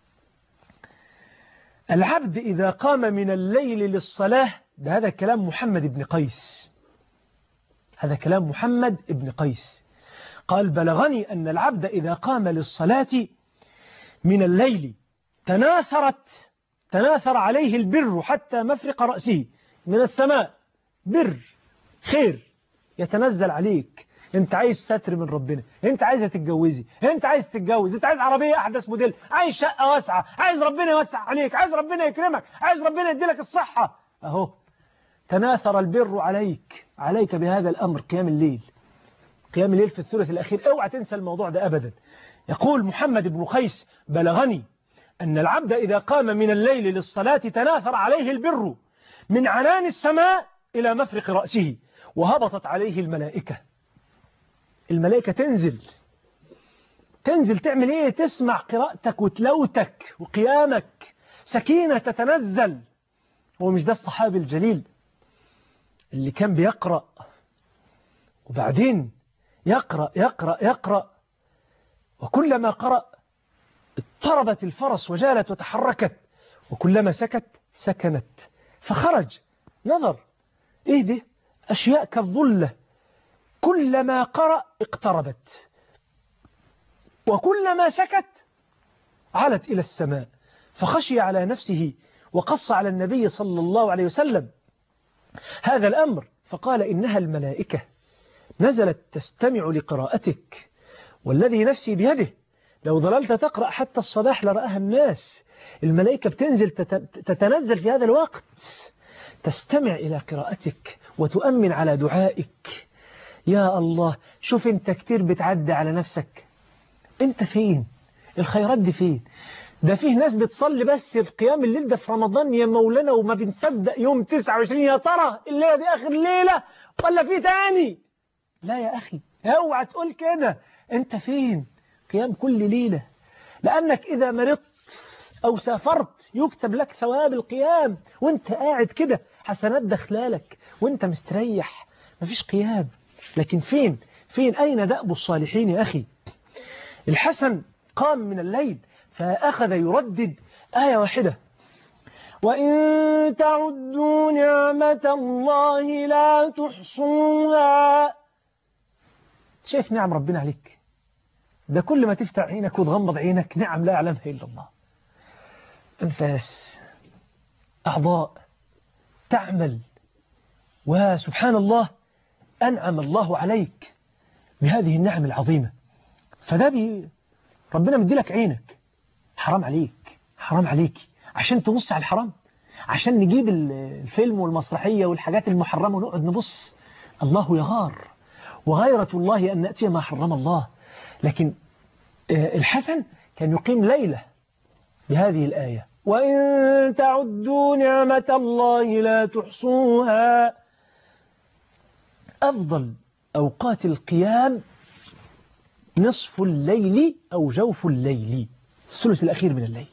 العبد إذا قام من الليل للصلاة ده هذا كلام محمد بن قيس هذا كلام محمد بن قيس قال بلغني أن العبد إذا قام للصلاة من الليل تناثرت تناثر عليه البر حتى مفرق رأسه من السماء بر خير يتنزل عليك انت عايز ستر من ربنا انت عايزه تتجوزي انت عايز تتجوز انت عايز عربيه احدث موديل عايز شقه واسعه عايز ربنا يوسع عليك عايز ربنا يكرمك عايز ربنا يديلك الصحه اهو تناثر البر عليك عليك بهذا الامر قيام الليل قيام الليل في الثلث الاخير اوعى تنسى الموضوع ده ابدا يقول محمد بن قيس بلغني ان العبد اذا قام من الليل للصلاه تناثر عليه البر من عنان السماء الى مفرق راسه وهبطت عليه الملائكه الملائكة تنزل تنزل تعمل ايه تسمع قراءتك وتلوتك وقيامك سكينة تتنزل هو مش ده الصحابي الجليل اللي كان بيقرأ وبعدين يقرأ يقرأ يقرأ وكلما قرأ اضطربت الفرس وجالت وتحركت وكلما سكت سكنت فخرج نظر ايه ده أشياء كالظلة كلما قرأ اقتربت وكلما سكت علت إلى السماء فخشي على نفسه وقص على النبي صلى الله عليه وسلم هذا الأمر فقال إنها الملائكة نزلت تستمع لقراءتك والذي نفسي بيده لو ظللت تقرأ حتى الصباح لرأها الناس الملائكة بتنزل تتنزل في هذا الوقت تستمع إلى قراءتك وتؤمن على دعائك يا الله شوف انت كتير بتعدي على نفسك انت فين الخيرات دي فين ده فيه ناس بتصلي بس في قيام الليل ده في رمضان يا مولانا وما بنصدق يوم 29 يا ترى الليلة دي آخر ليلة ولا في تاني لا يا أخي اوعى تقول كده انت فين قيام كل ليلة لأنك إذا مرضت أو سافرت يكتب لك ثواب القيام وانت قاعد كده حسنات دخلالك وانت مستريح مفيش قيام لكن فين فين أين دأب الصالحين يا أخي الحسن قام من الليل فأخذ يردد آية واحدة وإن تعدوا نعمة الله لا تحصوها شايف نعم ربنا عليك ده كل ما تفتح عينك وتغمض عينك نعم لا يعلمها إلا الله أنفاس أعضاء تعمل وسبحان الله أنعم الله عليك بهذه النعم العظيمة فده بي ربنا مدي لك عينك حرام عليك حرام عليك عشان تبص على الحرام عشان نجيب الفيلم والمسرحية والحاجات المحرمة ونقعد نبص الله يغار وغيرة الله أن نأتي ما حرم الله لكن الحسن كان يقيم ليلة بهذه الآية وإن تعدوا نعمة الله لا تحصوها أفضل أوقات القيام نصف الليل أو جوف الليل الثلث الأخير من الليل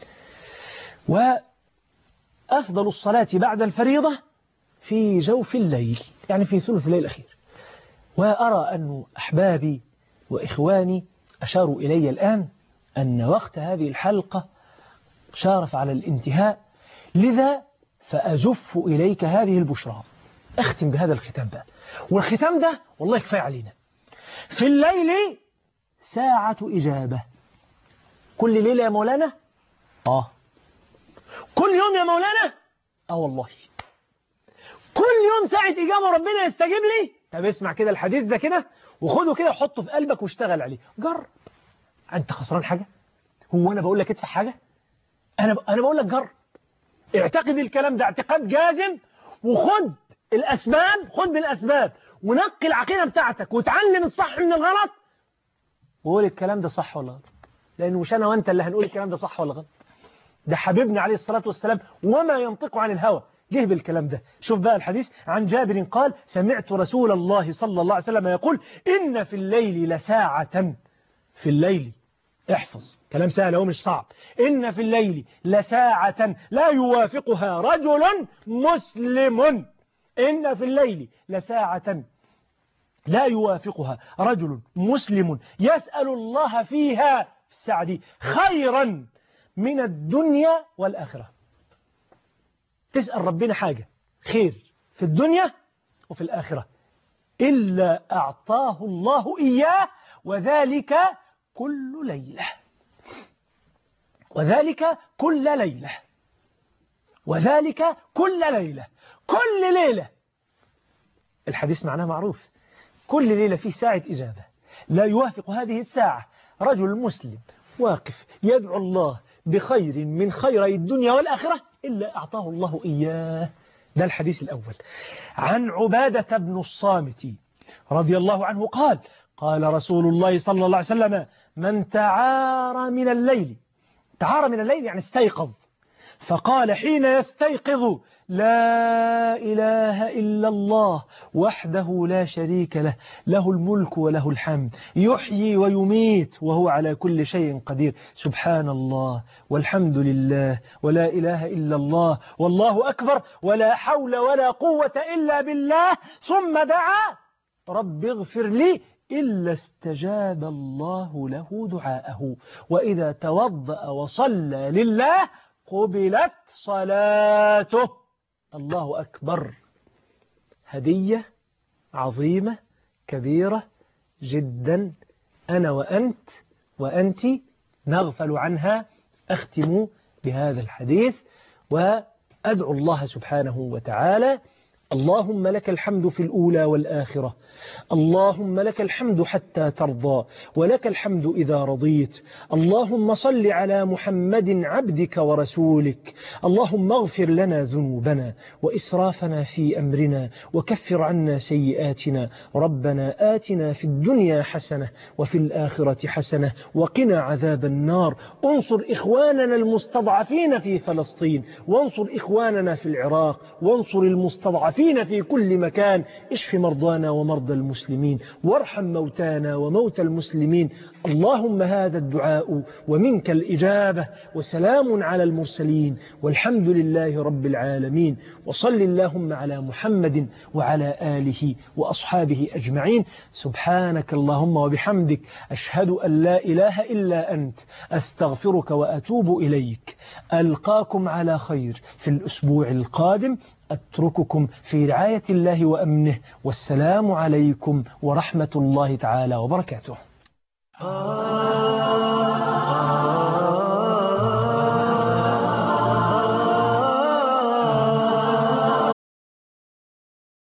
وأفضل الصلاة بعد الفريضة في جوف الليل يعني في ثلث الليل الأخير وأرى أن أحبابي وإخواني أشاروا إلي الآن أن وقت هذه الحلقة شارف على الانتهاء لذا فأزف إليك هذه البشرى أختم بهذا الختام ده والختام ده والله كفاية علينا في الليل ساعة إجابة كل ليلة يا مولانا آه كل يوم يا مولانا آه والله كل يوم ساعة إجابة ربنا يستجيب لي طب اسمع كده الحديث ده كده وخده كده وحطه في قلبك واشتغل عليه جرب أنت خسران حاجة هو أنا بقول لك ادفع حاجة أنا ب... أنا بقول لك جرب اعتقد الكلام ده اعتقاد جازم وخد الأسباب خد بالأسباب ونقي العقيدة بتاعتك وتعلم الصح من الغلط وقول الكلام ده صح ولا غلط لأنه مش أنا وأنت اللي هنقول الكلام ده صح ولا غلط ده حبيبنا عليه الصلاة والسلام وما ينطق عن الهوى جه بالكلام ده شوف بقى الحديث عن جابر قال سمعت رسول الله صلى الله عليه وسلم يقول إن في الليل لساعة في الليل احفظ كلام سهل هو مش صعب إن في الليل لساعة لا يوافقها رجل مسلم إن في الليل لساعة لا يوافقها رجل مسلم يسأل الله فيها الساعة دي خيرا من الدنيا والآخرة تسأل ربنا حاجة خير في الدنيا وفي الآخرة إلا أعطاه الله إياه وذلك كل ليلة وذلك كل ليلة وذلك كل ليلة كل ليلة الحديث معناه معروف كل ليلة فيه ساعة إجابة لا يوافق هذه الساعة رجل مسلم واقف يدعو الله بخير من خيري الدنيا والآخرة إلا أعطاه الله إياه ده الحديث الأول عن عبادة بن الصامت رضي الله عنه قال قال رسول الله صلى الله عليه وسلم من تعار من الليل تعار من الليل يعني استيقظ فقال حين يستيقظ لا إله إلا الله وحده لا شريك له له الملك وله الحمد يحيي ويميت وهو على كل شيء قدير سبحان الله والحمد لله ولا إله إلا الله والله أكبر ولا حول ولا قوة إلا بالله ثم دعا رب اغفر لي إلا استجاب الله له دعاءه وإذا توضأ وصلى لله قبلت صلاته الله أكبر هدية عظيمة كبيرة جدا أنا وأنت وأنت نغفل عنها أختم بهذا الحديث وأدعو الله سبحانه وتعالى اللهم لك الحمد في الأولى والآخرة اللهم لك الحمد حتى ترضى ولك الحمد إذا رضيت اللهم صل على محمد عبدك ورسولك اللهم اغفر لنا ذنوبنا وإسرافنا في أمرنا وكفر عنا سيئاتنا ربنا آتنا في الدنيا حسنة وفي الآخرة حسنة وقنا عذاب النار انصر إخواننا المستضعفين في فلسطين وانصر إخواننا في العراق وانصر المستضعفين في كل مكان اشف مرضانا ومرضى المسلمين وارحم موتانا وموتى المسلمين اللهم هذا الدعاء ومنك الإجابة وسلام على المرسلين والحمد لله رب العالمين وصل اللهم على محمد وعلى آله وأصحابه أجمعين سبحانك اللهم وبحمدك أشهد أن لا إله إلا أنت أستغفرك وأتوب إليك ألقاكم على خير في الأسبوع القادم أترككم في رعاية الله وأمنه والسلام عليكم ورحمة الله تعالى وبركاته